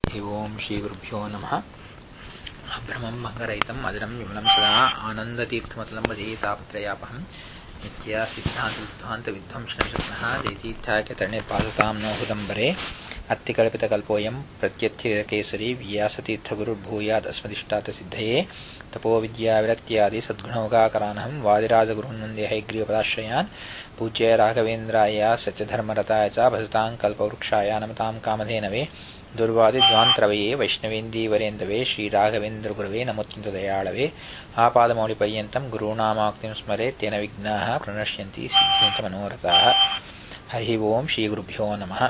हरि ओं श्रीगुरुभ्यो नमः अभ्रमं भङ्गरहितम् अजरं विमलं सदा आनन्दतीर्थमतलं भजेतापत्रयापहं नित्या सिद्धान्तविध्वान्तविध्वंसनशक्नः जयतीर्थाख्यतरणिर्पादतां नो हृदम्बरे अर्तिकल्पितकल्पोऽयं प्रत्यर्थकेसरी व्यासतीर्थगुरुर्भूयादस्मदिष्टातसिद्धये तपोविद्याविरक्त्यादि सद्गुणौगाकरानहं वादिराजगुरुन्वन्दे हैग्रीवपदाश्रयान् पूज्य राघवेन्द्राय सत्यधर्मरताय च भजतां कल्पवृक्षाय नमतां कामधेनवे दुर्वादिद्वान्तरवये वैष्णवेन्दीवरेन्दवे श्रीराघवेन्द्रगुरवे नमोत्यन्तदयाळवे आपादमौलिपर्यन्तं गुरूणामाक्तिं स्मरे तेन विघ्नाः प्रणश्यन्ति सिद्ध्यन्त मनोरथाः ಹರಿ ಓಂ ಶ್ರೀ ಗುರುಭ್ಯೋ ನಮಃ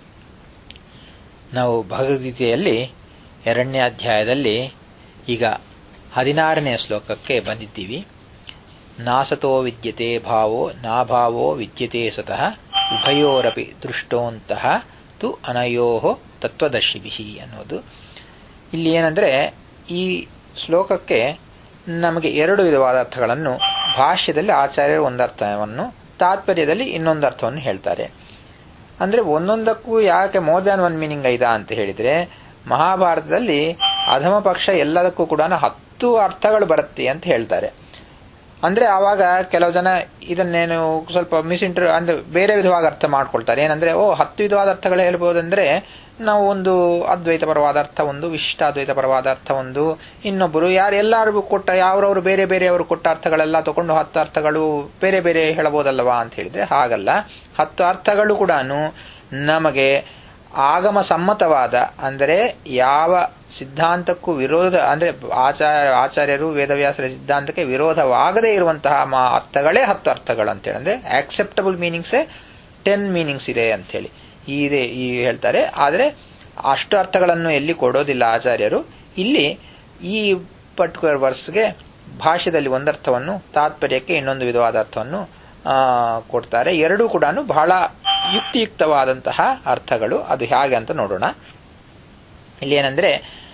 ನಾವು ಭಗವದ್ಗೀತೆಯಲ್ಲಿ ಎರಡನೇ ಅಧ್ಯಾಯದಲ್ಲಿ ಈಗ ಹದಿನಾರನೇ ಶ್ಲೋಕಕ್ಕೆ ಬಂದಿದ್ದೀವಿ ನಾಸತೋ ವಿದ್ಯತೆ ಭಾವೋ ನಾಭಾವೋ ವಿದ್ಯತೆ ಸತಃ ಉಭಯೋರಪಿ ದೃಷ್ಟೋಂತಹ ತು ಅನಯೋ ತತ್ವದರ್ಶಿಭಿ ಅನ್ನೋದು ಇಲ್ಲಿ ಏನಂದ್ರೆ ಈ ಶ್ಲೋಕಕ್ಕೆ ನಮಗೆ ಎರಡು ವಿಧವಾದ ಅರ್ಥಗಳನ್ನು ಭಾಷ್ಯದಲ್ಲಿ ಆಚಾರ್ಯರು ಒಂದರ್ಥವನ್ನು ತಾತ್ಪರ್ಯದಲ್ಲಿ ಇನ್ನೊಂದು ಅರ್ಥವನ್ನು ಹೇಳ್ತಾರೆ ಅಂದ್ರೆ ಒಂದೊಂದಕ್ಕೂ ಯಾಕೆ ಮೋರ್ ದ್ಯಾನ್ ಒನ್ ಮೀನಿಂಗ್ ಐದಾ ಅಂತ ಹೇಳಿದ್ರೆ ಮಹಾಭಾರತದಲ್ಲಿ ಅಧಮ ಪಕ್ಷ ಎಲ್ಲದಕ್ಕೂ ಕೂಡ ಹತ್ತು ಅರ್ಥಗಳು ಬರುತ್ತೆ ಅಂತ ಹೇಳ್ತಾರೆ ಅಂದ್ರೆ ಆವಾಗ ಕೆಲವು ಜನ ಇದನ್ನೇನು ಸ್ವಲ್ಪ ಮಿಸ್ಇಂಟರ್ ಅಂದ್ರೆ ಬೇರೆ ವಿಧವಾಗಿ ಅರ್ಥ ಮಾಡ್ಕೊಳ್ತಾರೆ ಏನಂದ್ರೆ ಓ ಹತ್ತು ವಿಧವಾದ ಅರ್ಥಗಳು ಹೇಳ್ಬೋದಂದ್ರೆ ನಾವು ಒಂದು ಅದ್ವೈತ ಪರವಾದ ಅರ್ಥ ಒಂದು ವಿಶಿಷ್ಟಾದ್ವೈತ ಪರವಾದ ಅರ್ಥ ಒಂದು ಇನ್ನೊಬ್ಬರು ಯಾರು ಎಲ್ಲರಿಗೂ ಕೊಟ್ಟ ಯಾವ್ರವ್ರು ಬೇರೆ ಬೇರೆಯವರು ಕೊಟ್ಟ ಅರ್ಥಗಳೆಲ್ಲ ತಗೊಂಡು ಹತ್ತು ಅರ್ಥಗಳು ಬೇರೆ ಬೇರೆ ಹೇಳಬಹುದಲ್ಲವಾ ಅಂತ ಹೇಳಿದ್ರೆ ಹಾಗಲ್ಲ ಹತ್ತು ಅರ್ಥಗಳು ಕೂಡ ನಮಗೆ ಆಗಮ ಸಮ್ಮತವಾದ ಅಂದರೆ ಯಾವ ಸಿದ್ಧಾಂತಕ್ಕೂ ವಿರೋಧ ಅಂದ್ರೆ ಆಚಾರ ಆಚಾರ್ಯರು ವೇದವ್ಯಾಸರ ಸಿದ್ಧಾಂತಕ್ಕೆ ವಿರೋಧವಾಗದೇ ಇರುವಂತಹ ಅರ್ಥಗಳೇ ಹತ್ತು ಅರ್ಥಗಳು ಅಂತೇಳಿ ಅಂದ್ರೆ ಆಕ್ಸೆಪ್ಟಬಲ್ ಮೀನಿಂಗ್ಸೇ ಟೆನ್ ಮೀನಿಂಗ್ಸ್ ಇದೆ ಅಂತೇಳಿ ಇದೆ ಈ ಹೇಳ್ತಾರೆ ಆದರೆ ಅಷ್ಟು ಅರ್ಥಗಳನ್ನು ಎಲ್ಲಿ ಕೊಡೋದಿಲ್ಲ ಆಚಾರ್ಯರು ಇಲ್ಲಿ ಈ ಪರ್ಟಿಕ್ಯುಲರ್ ವರ್ಸ್ಗೆ ಭಾಷ್ಯದಲ್ಲಿ ಒಂದರ್ಥವನ್ನು ತಾತ್ಪರ್ಯಕ್ಕೆ ಇನ್ನೊಂದು ವಿಧವಾದ ಅರ್ಥವನ್ನು ಕೊಡ್ತಾರೆ ಎರಡೂ ಕೂಡ ಬಹಳ ಯುಕ್ತಿಯುಕ್ತವಾದಂತಹ ಅರ್ಥಗಳು ಅದು ಹೇಗೆ ಅಂತ ನೋಡೋಣ ಇಲ್ಲಿ ಏನಂದ್ರೆ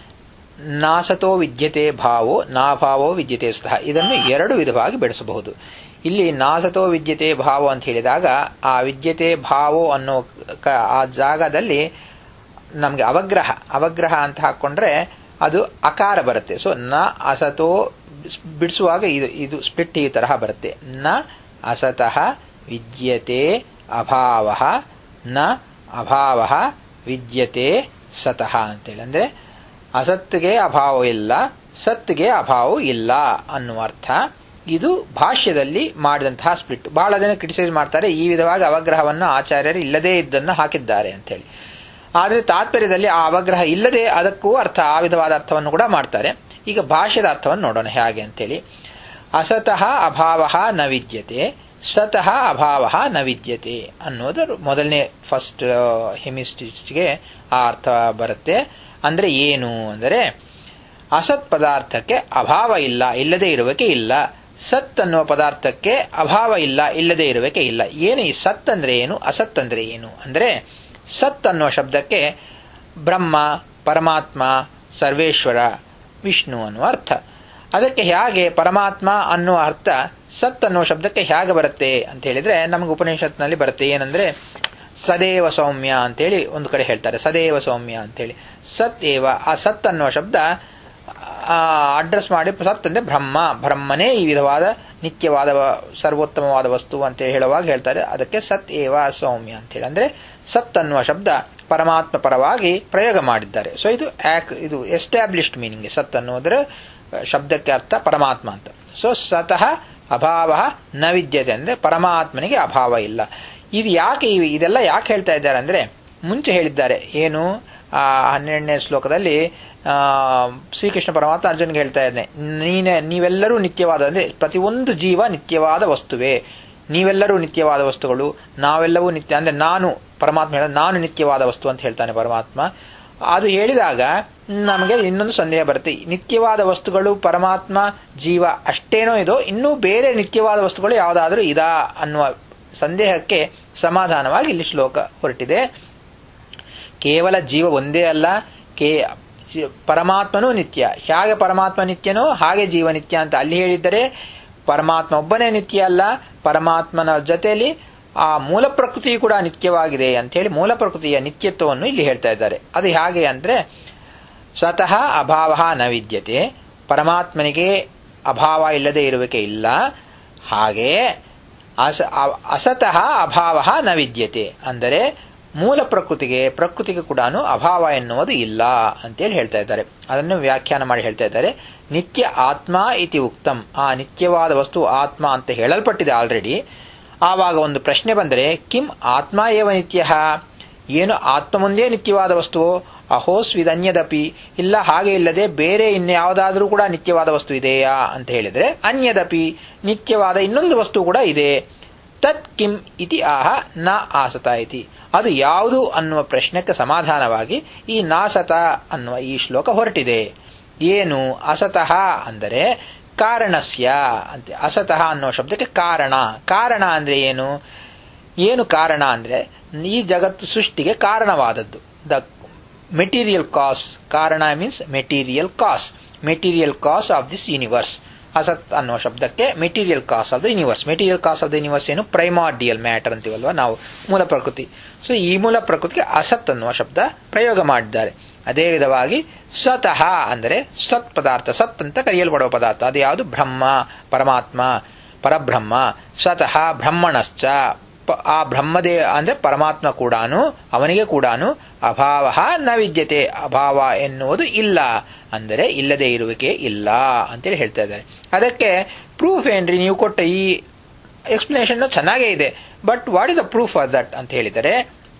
ನಾಸತೋ ವಿದ್ಯತೆ ಭಾವೋ ನಾಭಾವೋ ವಿದ್ಯತೆ ಸಹ ಇದನ್ನು ಎರಡು ವಿಧವಾಗಿ ಬೆಳೆಸಬಹುದು ಇಲ್ಲಿ ನಾಸತೋ ವಿದ್ಯತೆ ಭಾವ ಅಂತ ಹೇಳಿದಾಗ ಆ ವಿದ್ಯತೆ ಭಾವೋ ಅನ್ನೋ ಆ ಜಾಗದಲ್ಲಿ ನಮಗೆ ಅವಗ್ರಹ ಅವಗ್ರಹ ಅಂತ ಹಾಕೊಂಡ್ರೆ ಅದು ಅಕಾರ ಬರುತ್ತೆ ಸೊ ನ ಅಸತೋ ಬಿಡಿಸುವಾಗ ಇದು ಇದು ಸ್ಪ್ಲಿಟ್ ಈ ತರಹ ಬರುತ್ತೆ ನ ಅಸತಃ ವಿದ್ಯತೆ ಅಭಾವ ನ ಅಭಾವ ವಿದ್ಯತೆ ಸತಃ ಅಂತೇಳಿ ಅಂದ್ರೆ ಅಸತ್ತಿಗೆ ಅಭಾವ ಇಲ್ಲ ಸತ್ತಿಗೆ ಅಭಾವ ಇಲ್ಲ ಅನ್ನುವ ಅರ್ಥ ಇದು ಭಾಷ್ಯದಲ್ಲಿ ಮಾಡಿದಂತಹ ಸ್ಪ್ಲಿಟ್ ಬಹಳ ಜನ ಕ್ರಿಟಿಸೈಸ್ ಮಾಡ್ತಾರೆ ಈ ವಿಧವಾಗಿ ಅವಗ್ರಹವನ್ನು ಆಚಾರ್ಯರು ಇಲ್ಲದೇ ಇದ್ದನ್ನು ಹಾಕಿದ್ದಾರೆ ಅಂತ ಹೇಳಿ ಆದರೆ ತಾತ್ಪರ್ಯದಲ್ಲಿ ಆ ಅವಗ್ರಹ ಇಲ್ಲದೆ ಅದಕ್ಕೂ ಅರ್ಥ ಆ ವಿಧವಾದ ಅರ್ಥವನ್ನು ಕೂಡ ಮಾಡ್ತಾರೆ ಈಗ ಭಾಷ್ಯದ ಅರ್ಥವನ್ನು ನೋಡೋಣ ಹೇಗೆ ಅಂತೇಳಿ ಅಸತಃ ಅಭಾವ ನ ವಿದ್ಯತೆ ಸತಃ ಅಭಾವ ನ ವಿದ್ಯತೆ ಅನ್ನೋದು ಮೊದಲನೇ ಫಸ್ಟ್ ಹೆಮಿಸ್ಟಿಚ್ಗೆ ಆ ಅರ್ಥ ಬರುತ್ತೆ ಅಂದ್ರೆ ಏನು ಅಂದರೆ ಅಸತ್ ಪದಾರ್ಥಕ್ಕೆ ಅಭಾವ ಇಲ್ಲ ಇಲ್ಲದೆ ಇರುವಕ್ಕೆ ಇಲ್ಲ ಸತ್ ಅನ್ನುವ ಪದಾರ್ಥಕ್ಕೆ ಅಭಾವ ಇಲ್ಲ ಇಲ್ಲದೆ ಇರುವಕ್ಕೆ ಇಲ್ಲ ಏನು ಈ ಸತ್ ಅಂದ್ರೆ ಏನು ಅಸತ್ ಅಂದ್ರೆ ಏನು ಅಂದ್ರೆ ಸತ್ ಅನ್ನುವ ಶಬ್ದಕ್ಕೆ ಬ್ರಹ್ಮ ಪರಮಾತ್ಮ ಸರ್ವೇಶ್ವರ ವಿಷ್ಣು ಅನ್ನುವ ಅರ್ಥ ಅದಕ್ಕೆ ಹೇಗೆ ಪರಮಾತ್ಮ ಅನ್ನುವ ಅರ್ಥ ಸತ್ ಅನ್ನುವ ಶಬ್ದಕ್ಕೆ ಹೇಗೆ ಬರುತ್ತೆ ಅಂತ ಹೇಳಿದ್ರೆ ನಮಗೆ ಉಪನಿಷತ್ನಲ್ಲಿ ಬರುತ್ತೆ ಏನಂದ್ರೆ ಸದೇವ ಸೌಮ್ಯ ಅಂತೇಳಿ ಒಂದು ಕಡೆ ಹೇಳ್ತಾರೆ ಸದೇವ ಸೌಮ್ಯ ಅಂತೇಳಿ ಸತ್ ಏವ ಆ ಸತ್ ಅನ್ನುವ ಶಬ್ದ ಅಡ್ರೆಸ್ ಮಾಡಿ ಸತ್ ಅಂದ್ರೆ ಬ್ರಹ್ಮ ಬ್ರಹ್ಮನೇ ಈ ವಿಧವಾದ ನಿತ್ಯವಾದ ಸರ್ವೋತ್ತಮವಾದ ವಸ್ತು ಅಂತ ಹೇಳುವಾಗ ಹೇಳ್ತಾರೆ ಅದಕ್ಕೆ ಸತ್ ಏವ ಸೌಮ್ಯ ಅಂತೇಳಿ ಅಂದ್ರೆ ಸತ್ ಅನ್ನುವ ಶಬ್ದ ಪರಮಾತ್ಮ ಪರವಾಗಿ ಪ್ರಯೋಗ ಮಾಡಿದ್ದಾರೆ ಸೊ ಇದು ಇದು ಎಸ್ಟಾಬ್ಲಿಷ್ಡ್ ಮೀನಿಂಗ್ ಸತ್ ಅನ್ನೋದ್ರ ಶಬ್ದಕ್ಕೆ ಅರ್ಥ ಪರಮಾತ್ಮ ಅಂತ ಸೊ ಸತಃ ಅಭಾವ ನ ವಿದ್ಯತೆ ಅಂದ್ರೆ ಪರಮಾತ್ಮನಿಗೆ ಅಭಾವ ಇಲ್ಲ ಇದು ಯಾಕೆ ಇದೆಲ್ಲ ಯಾಕೆ ಹೇಳ್ತಾ ಇದ್ದಾರೆ ಅಂದ್ರೆ ಮುಂಚೆ ಹೇಳಿದ್ದಾರೆ ಏನು ಆ ಹನ್ನೆರಡನೇ ಶ್ಲೋಕದಲ್ಲಿ ಆ ಶ್ರೀಕೃಷ್ಣ ಪರಮಾತ್ಮ ಅರ್ಜುನ್ಗೆ ಹೇಳ್ತಾ ಇದ್ದಾನೆ ನೀನೆ ನೀವೆಲ್ಲರೂ ನಿತ್ಯವಾದ ಅಂದ್ರೆ ಪ್ರತಿಯೊಂದು ಜೀವ ನಿತ್ಯವಾದ ವಸ್ತುವೇ ನೀವೆಲ್ಲರೂ ನಿತ್ಯವಾದ ವಸ್ತುಗಳು ನಾವೆಲ್ಲವೂ ನಿತ್ಯ ಅಂದ್ರೆ ನಾನು ಪರಮಾತ್ಮ ಹೇಳ ನಾನು ನಿತ್ಯವಾದ ವಸ್ತು ಅಂತ ಹೇಳ್ತಾನೆ ಪರಮಾತ್ಮ ಅದು ಹೇಳಿದಾಗ ನಮಗೆ ಇನ್ನೊಂದು ಸಂದೇಹ ಬರುತ್ತೆ ನಿತ್ಯವಾದ ವಸ್ತುಗಳು ಪರಮಾತ್ಮ ಜೀವ ಅಷ್ಟೇನೋ ಇದೋ ಇನ್ನೂ ಬೇರೆ ನಿತ್ಯವಾದ ವಸ್ತುಗಳು ಯಾವುದಾದ್ರೂ ಇದಾ ಅನ್ನುವ ಸಂದೇಹಕ್ಕೆ ಸಮಾಧಾನವಾಗಿ ಇಲ್ಲಿ ಶ್ಲೋಕ ಹೊರಟಿದೆ ಕೇವಲ ಜೀವ ಒಂದೇ ಅಲ್ಲ ಕೇ ಪರಮಾತ್ಮನೂ ನಿತ್ಯ ಹೇಗೆ ಪರಮಾತ್ಮ ನಿತ್ಯನೋ ಹಾಗೆ ಜೀವ ನಿತ್ಯ ಅಂತ ಅಲ್ಲಿ ಹೇಳಿದ್ದರೆ ಪರಮಾತ್ಮ ಒಬ್ಬನೇ ನಿತ್ಯ ಅಲ್ಲ ಪರಮಾತ್ಮನ ಜೊತೆಯಲ್ಲಿ ಆ ಮೂಲ ಪ್ರಕೃತಿ ಕೂಡ ನಿತ್ಯವಾಗಿದೆ ಅಂತ ಹೇಳಿ ಮೂಲ ಪ್ರಕೃತಿಯ ನಿತ್ಯತ್ವವನ್ನು ಇಲ್ಲಿ ಹೇಳ್ತಾ ಇದ್ದಾರೆ ಅದು ಹೇಗೆ ಅಂದ್ರೆ ಸ್ವತಃ ಅಭಾವ ನ ವಿದ್ಯತೆ ಪರಮಾತ್ಮನಿಗೆ ಅಭಾವ ಇಲ್ಲದೆ ಇರುವಿಕೆ ಇಲ್ಲ ಹಾಗೆಯೇ ಅಸ ಅಸತಃ ಅಭಾವ ನ ವಿದ್ಯತೆ ಅಂದರೆ ಮೂಲ ಪ್ರಕೃತಿಗೆ ಪ್ರಕೃತಿಗೆ ಕೂಡ ಅಭಾವ ಎನ್ನುವುದು ಇಲ್ಲ ಅಂತೇಳಿ ಹೇಳ್ತಾ ಇದ್ದಾರೆ ಅದನ್ನು ವ್ಯಾಖ್ಯಾನ ಮಾಡಿ ಹೇಳ್ತಾ ಇದ್ದಾರೆ ನಿತ್ಯ ಆತ್ಮ ಇತಿ ಉಕ್ತಂ ಆ ನಿತ್ಯವಾದ ವಸ್ತು ಆತ್ಮ ಅಂತ ಹೇಳಲ್ಪಟ್ಟಿದೆ ಆಲ್ರೆಡಿ ಆವಾಗ ಒಂದು ಪ್ರಶ್ನೆ ಬಂದರೆ ಕಿಂ ಆತ್ಮ ಏವ ನಿತ್ಯ ಏನು ಆತ್ಮ ಮುಂದೆ ನಿತ್ಯವಾದ ವಸ್ತುವೋ ಅಹೋಸ್ವಿದನ್ಯದಪಿ ಇಲ್ಲ ಹಾಗೆ ಇಲ್ಲದೆ ಬೇರೆ ಇನ್ಯಾವುದಾದ್ರೂ ಕೂಡ ನಿತ್ಯವಾದ ವಸ್ತು ಇದೆಯಾ ಅಂತ ಹೇಳಿದ್ರೆ ಅನ್ಯದಪಿ ನಿತ್ಯವಾದ ಇನ್ನೊಂದು ವಸ್ತು ಕೂಡ ಇದೆ ತತ್ ಕಿಂ ಇತಿ ಆಹ ನ ಆಸತ ಇತಿ ಅದು ಯಾವುದು ಅನ್ನುವ ಪ್ರಶ್ನೆಗೆ ಸಮಾಧಾನವಾಗಿ ಈ ನಾಸತ ಅನ್ನುವ ಈ ಶ್ಲೋಕ ಹೊರಟಿದೆ ಏನು ಅಸತಃ ಅಂದರೆ ಕಾರಣಸ್ಯ ಅಂತ ಅಸತಃ ಅನ್ನುವ ಶಬ್ದಕ್ಕೆ ಕಾರಣ ಕಾರಣ ಅಂದ್ರೆ ಏನು ಏನು ಕಾರಣ ಅಂದ್ರೆ ಈ ಜಗತ್ತು ಸೃಷ್ಟಿಗೆ ಕಾರಣವಾದದ್ದು ದ ಮೆಟೀರಿಯಲ್ ಕಾಸ್ ಕಾರಣ means material cause material cause of this universe ಅಸತ್ ಅನ್ನುವ ಶಬ್ದಕ್ಕೆ material cause of the universe material cause of the universe ಏನು ಪ್ರೈಮಾರ್ಡಿಯಲ್ ಮ್ಯಾಟರ್ ಅಂತೀವಲ್ವಾ ನಾವು ಮೂಲ ಪ್ರಕೃತಿ ಸೊ ಈ ಮೂಲ ಪ್ರಕೃತಿಗೆ ಅಸತ್ ಅನ್ನುವ ಶಬ್ದ ಪ್ರಯೋಗ ಮಾಡಿದ್ದಾರೆ ಅದೇ ವಿಧವಾಗಿ ಸ್ವತಃ ಅಂದರೆ ಸತ್ ಪದಾರ್ಥ ಸತ್ ಅಂತ ಕರೆಯಲ್ಪಡುವ ಪದಾರ್ಥ ಅದು ಯಾವುದು ಬ್ರಹ್ಮ ಪರಮಾತ್ಮ ಪರಬ್ರಹ್ಮ ಸ್ವತಃ ಬ್ರಹ್ಮಣಶ್ಚ ಆ ಬ್ರಹ್ಮದೇ ಅಂದ್ರೆ ಪರಮಾತ್ಮ ಕೂಡ ಅವನಿಗೆ ಕೂಡ ಅಭಾವ ನ ವಿದ್ಯತೆ ಅಭಾವ ಎನ್ನುವುದು ಇಲ್ಲ ಅಂದರೆ ಇಲ್ಲದೆ ಇರುವಿಕೆ ಇಲ್ಲ ಅಂತೇಳಿ ಹೇಳ್ತಾ ಇದ್ದಾರೆ ಅದಕ್ಕೆ ಪ್ರೂಫ್ ಏನ್ರಿ ನೀವು ಕೊಟ್ಟ ಈ ಎಕ್ಸ್ಪ್ಲನೇಷನ್ ಚೆನ್ನಾಗೇ ಇದೆ but what is the proof of that ಅಂತ ಹೇಳಿದರೆ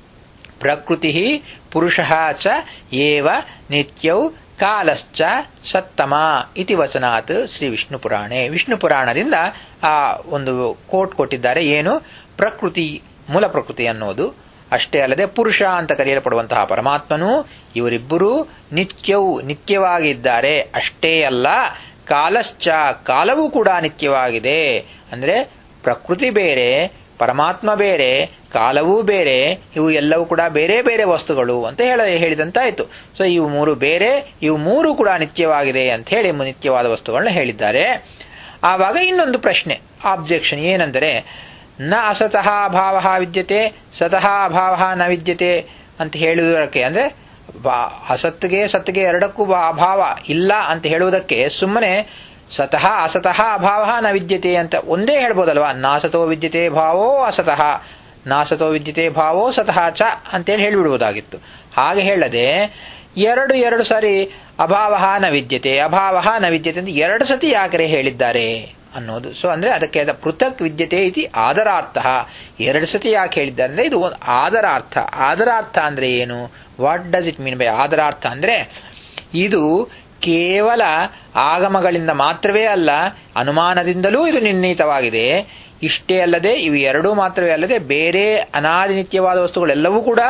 ಪ್ರಕೃತಿ ಪುರುಷ ಚ ಏವ ನಿತ್ಯೌ ಕಾಲಶ್ಚ ಸತ್ತಮ ಇತಿ ವಚನಾತ್ ಶ್ರೀ ವಿಷ್ಣು ಪುರಾಣೆ ವಿಷ್ಣು ಪುರಾಣದಿಂದ ಆ ಒಂದು ಕೋಟ್ ಕೊಟ್ಟಿದ್ದಾರೆ ಏನು ಪ್ರಕೃತಿ ಮೂಲ ಪ್ರಕೃತಿ ಅನ್ನೋದು ಅಷ್ಟೇ ಅಲ್ಲದೆ ಪುರುಷ ಅಂತ ಕರೆಯಲ್ಪಡುವಂತಹ ಪರಮಾತ್ಮನು ಇವರಿಬ್ಬರೂ ನಿತ್ಯವು ನಿತ್ಯವಾಗಿದ್ದಾರೆ ಅಷ್ಟೇ ಅಲ್ಲ ಕಾಲಶ್ಚ ಕಾಲವೂ ಕೂಡ ನಿತ್ಯವಾಗಿದೆ ಅಂದ್ರೆ ಪ್ರಕೃತಿ ಬೇರೆ ಪರಮಾತ್ಮ ಬೇರೆ ಕಾಲವೂ ಬೇರೆ ಇವು ಎಲ್ಲವೂ ಕೂಡ ಬೇರೆ ಬೇರೆ ವಸ್ತುಗಳು ಅಂತ ಹೇಳ ಹೇಳಿದಂತಾಯ್ತು ಸೊ ಇವು ಮೂರು ಬೇರೆ ಇವು ಮೂರು ಕೂಡ ನಿತ್ಯವಾಗಿದೆ ಅಂತ ಹೇಳಿ ನಿತ್ಯವಾದ ವಸ್ತುಗಳನ್ನ ಹೇಳಿದ್ದಾರೆ ಆವಾಗ ಇನ್ನೊಂದು ಪ್ರಶ್ನೆ ಆಬ್ಜೆಕ್ಷನ್ ಏನೆಂದರೆ ನ ಅಸತಃ ಅಭಾವ ವಿದ್ಯತೆ ಸತಃ ಅಭಾವ ನ ವಿದ್ಯತೆ ಅಂತ ಹೇಳುವುದಕ್ಕೆ ಅಂದ್ರೆ ಅಸತ್ಗೆ ಸತ್ಗೆ ಎರಡಕ್ಕೂ ಅಭಾವ ಇಲ್ಲ ಅಂತ ಹೇಳುವುದಕ್ಕೆ ಸುಮ್ಮನೆ ಸತಃ ಅಸತಃ ಅಭಾವ ನ ವಿದ್ಯತೆ ಅಂತ ಒಂದೇ ಹೇಳ್ಬೋದಲ್ವಾ ನಾಸತೋ ವಿದ್ಯತೆ ಭಾವೋ ಅಸತಃ ನಾಸತೋ ವಿದ್ಯತೆ ಭಾವೋ ಸತಃ ಚ ಅಂತೇಳಿ ಹೇಳಿಬಿಡುವುದಾಗಿತ್ತು ಹಾಗೆ ಹೇಳದೆ ಎರಡು ಎರಡು ಸಾರಿ ಅಭಾವ ನ ವಿದ್ಯತೆ ಅಭಾವ ನ ವಿದ್ಯತೆ ಅಂತ ಎರಡು ಸತಿ ಯಾಕರೆ ಹೇಳಿದ್ದಾರೆ ಅನ್ನೋದು ಸೊ ಅಂದ್ರೆ ಅದಕ್ಕೆ ಅದ ಪೃಥಕ್ ವಿದ್ಯತೆ ಇತಿ ಆದರಾರ್ಥ ಎರಡು ಸತಿ ಯಾಕೆ ಹೇಳಿದ್ದಾರೆ ಅಂದ್ರೆ ಇದು ಒಂದು ಆದರಾರ್ಥ ಆದರಾರ್ಥ ಅಂದ್ರೆ ಏನು what does it mean by ಆದರಾರ್ಥ ಅಂದ್ರೆ ಇದು ಕೇವಲ ಆಗಮಗಳಿಂದ ಮಾತ್ರವೇ ಅಲ್ಲ ಅನುಮಾನದಿಂದಲೂ ಇದು ನಿರ್ಣೀತವಾಗಿದೆ ಇಷ್ಟೇ ಅಲ್ಲದೆ ಇವು ಎರಡೂ ಮಾತ್ರವೇ ಅಲ್ಲದೆ ಬೇರೆ ಅನಾದಿನಿತ್ಯವಾದ ವಸ್ತುಗಳೆಲ್ಲವೂ ಕೂಡ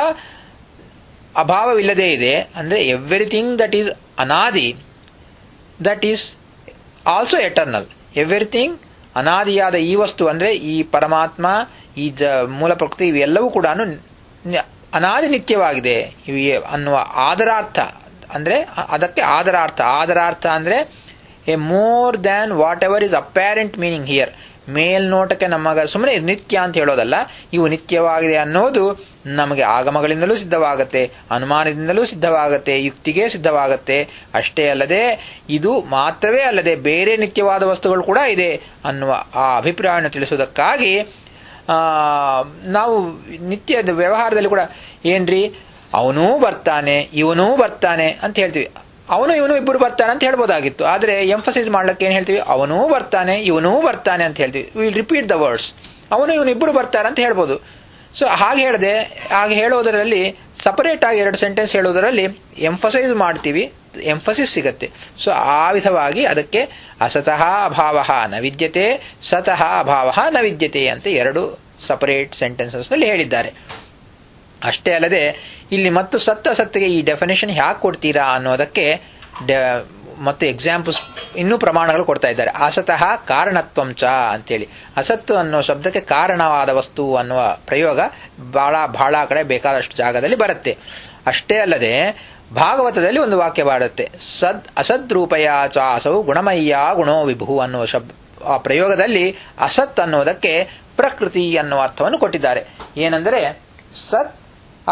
ಅಭಾವವಿಲ್ಲದೇ ಇದೆ ಅಂದ್ರೆ ಎವ್ರಿಥಿಂಗ್ ದಟ್ ಈಸ್ ಅನಾದಿ that is also eternal everything ಅನಾದಿಯಾದ ಈ ವಸ್ತು ಅಂದ್ರೆ ಈ ಪರಮಾತ್ಮ ಈ ಜ ಮೂಲ ಪ್ರಕೃತಿ ಇವೆಲ್ಲವೂ ಕೂಡ ಅನಾದಿ ನಿತ್ಯವಾಗಿದೆ ಇವು ಅನ್ನುವ ಆದರಾರ್ಥ ಅಂದ್ರೆ ಅದಕ್ಕೆ ಆದರಾರ್ಥ ಆದರಾರ್ಥ ಅಂದ್ರೆ a more than whatever is apparent meaning here ಮೇಲ್ನೋಟಕ್ಕೆ ನಮಗ ಸುಮ್ಮನೆ ನಿತ್ಯ ಅಂತ ಹೇಳೋದಲ್ಲ ಇವು ನಿತ್ಯವಾಗಿದೆ ಅನ್ನೋದು ನಮಗೆ ಆಗಮಗಳಿಂದಲೂ ಸಿದ್ಧವಾಗತ್ತೆ ಅನುಮಾನದಿಂದಲೂ ಸಿದ್ಧವಾಗತ್ತೆ ಯುಕ್ತಿಗೆ ಸಿದ್ಧವಾಗತ್ತೆ ಅಷ್ಟೇ ಅಲ್ಲದೆ ಇದು ಮಾತ್ರವೇ ಅಲ್ಲದೆ ಬೇರೆ ನಿತ್ಯವಾದ ವಸ್ತುಗಳು ಕೂಡ ಇದೆ ಅನ್ನುವ ಆ ಅಭಿಪ್ರಾಯವನ್ನು ತಿಳಿಸುವುದಕ್ಕಾಗಿ ಆ ನಾವು ನಿತ್ಯದ ವ್ಯವಹಾರದಲ್ಲಿ ಕೂಡ ಏನ್ರಿ ಅವನೂ ಬರ್ತಾನೆ ಇವನೂ ಬರ್ತಾನೆ ಅಂತ ಹೇಳ್ತೀವಿ ಅವನು ಇವನು ಇಬ್ಬರು ಬರ್ತಾನೆ ಅಂತ ಹೇಳ್ಬೋದಾಗಿತ್ತು ಆದ್ರೆ ಎಂಫಸೈಸ್ ಮಾಡ್ಲಿಕ್ಕೆ ಏನ್ ಹೇಳ್ತೀವಿ ಅವನೂ ಬರ್ತಾನೆ ಇವನೂ ಬರ್ತಾನೆ ಅಂತ ಹೇಳ್ತೀವಿ ವಿಲ್ ರಿಪೀಟ್ ದ ವರ್ಡ್ಸ್ ಅವನು ಇವನು ಇಬ್ಬರು ಬರ್ತಾರೆ ಅಂತ ಹೇಳ್ಬೋದು ಸೊ ಹಾಗೆ ಹೇಳದೆ ಹಾಗೆ ಹೇಳೋದರಲ್ಲಿ ಸಪರೇಟ್ ಆಗಿ ಎರಡು ಸೆಂಟೆನ್ಸ್ ಹೇಳೋದರಲ್ಲಿ ಎಂಫಸೈಸ್ ಮಾಡ್ತೀವಿ ಎಂಫಸಿಸ್ ಸಿಗತ್ತೆ ಸೊ ಆ ವಿಧವಾಗಿ ಅದಕ್ಕೆ ಅಸತಃ ಅಭಾವ ನ ವಿದ್ಯತೆ ಸತಃ ಅಭಾವ ನ ವಿದ್ಯತೆ ಅಂತ ಎರಡು ಸಪರೇಟ್ ಸೆಂಟೆನ್ಸಸ್ ನಲ್ಲಿ ಹೇಳಿದ್ದಾರೆ ಅಷ್ಟೇ ಅಲ್ಲದೆ ಇಲ್ಲಿ ಮತ್ತು ಸತ್ತ ಸತ್ತಿಗೆ ಈ ಡೆಫಿನೇಷನ್ ಯಾಕೆ ಕೊಡ್ತೀರಾ ಅನ್ನೋದಕ್ಕೆ ಮತ್ತು ಎಕ್ಸಾಂಪಲ್ಸ್ ಇನ್ನೂ ಪ್ರಮಾಣಗಳು ಕೊಡ್ತಾ ಇದ್ದಾರೆ ಅಸತಃ ಕಾರಣತ್ವಂಚ ಅಂತೇಳಿ ಅಸತ್ತು ಅನ್ನೋ ಶಬ್ದಕ್ಕೆ ಕಾರಣವಾದ ವಸ್ತು ಅನ್ನುವ ಪ್ರಯೋಗ ಬಹಳ ಬಹಳ ಕಡೆ ಬೇಕಾದಷ್ಟು ಜಾಗದಲ್ಲಿ ಬರುತ್ತೆ ಅಷ್ಟೇ ಅಲ್ಲದೆ ಭಾಗವತದಲ್ಲಿ ಒಂದು ವಾಕ್ಯ ಬಾಡುತ್ತೆ ಸದ್ ಅಸದ್ರೂಪಯ ಚಾಸೌ ಗುಣಮಯ್ಯ ಗುಣೋ ವಿಭು ಅನ್ನುವ ಶಬ್ ಆ ಪ್ರಯೋಗದಲ್ಲಿ ಅಸತ್ ಅನ್ನೋದಕ್ಕೆ ಪ್ರಕೃತಿ ಅನ್ನುವ ಅರ್ಥವನ್ನು ಕೊಟ್ಟಿದ್ದಾರೆ ಏನೆಂದರೆ ಸತ್ ಅಸತ್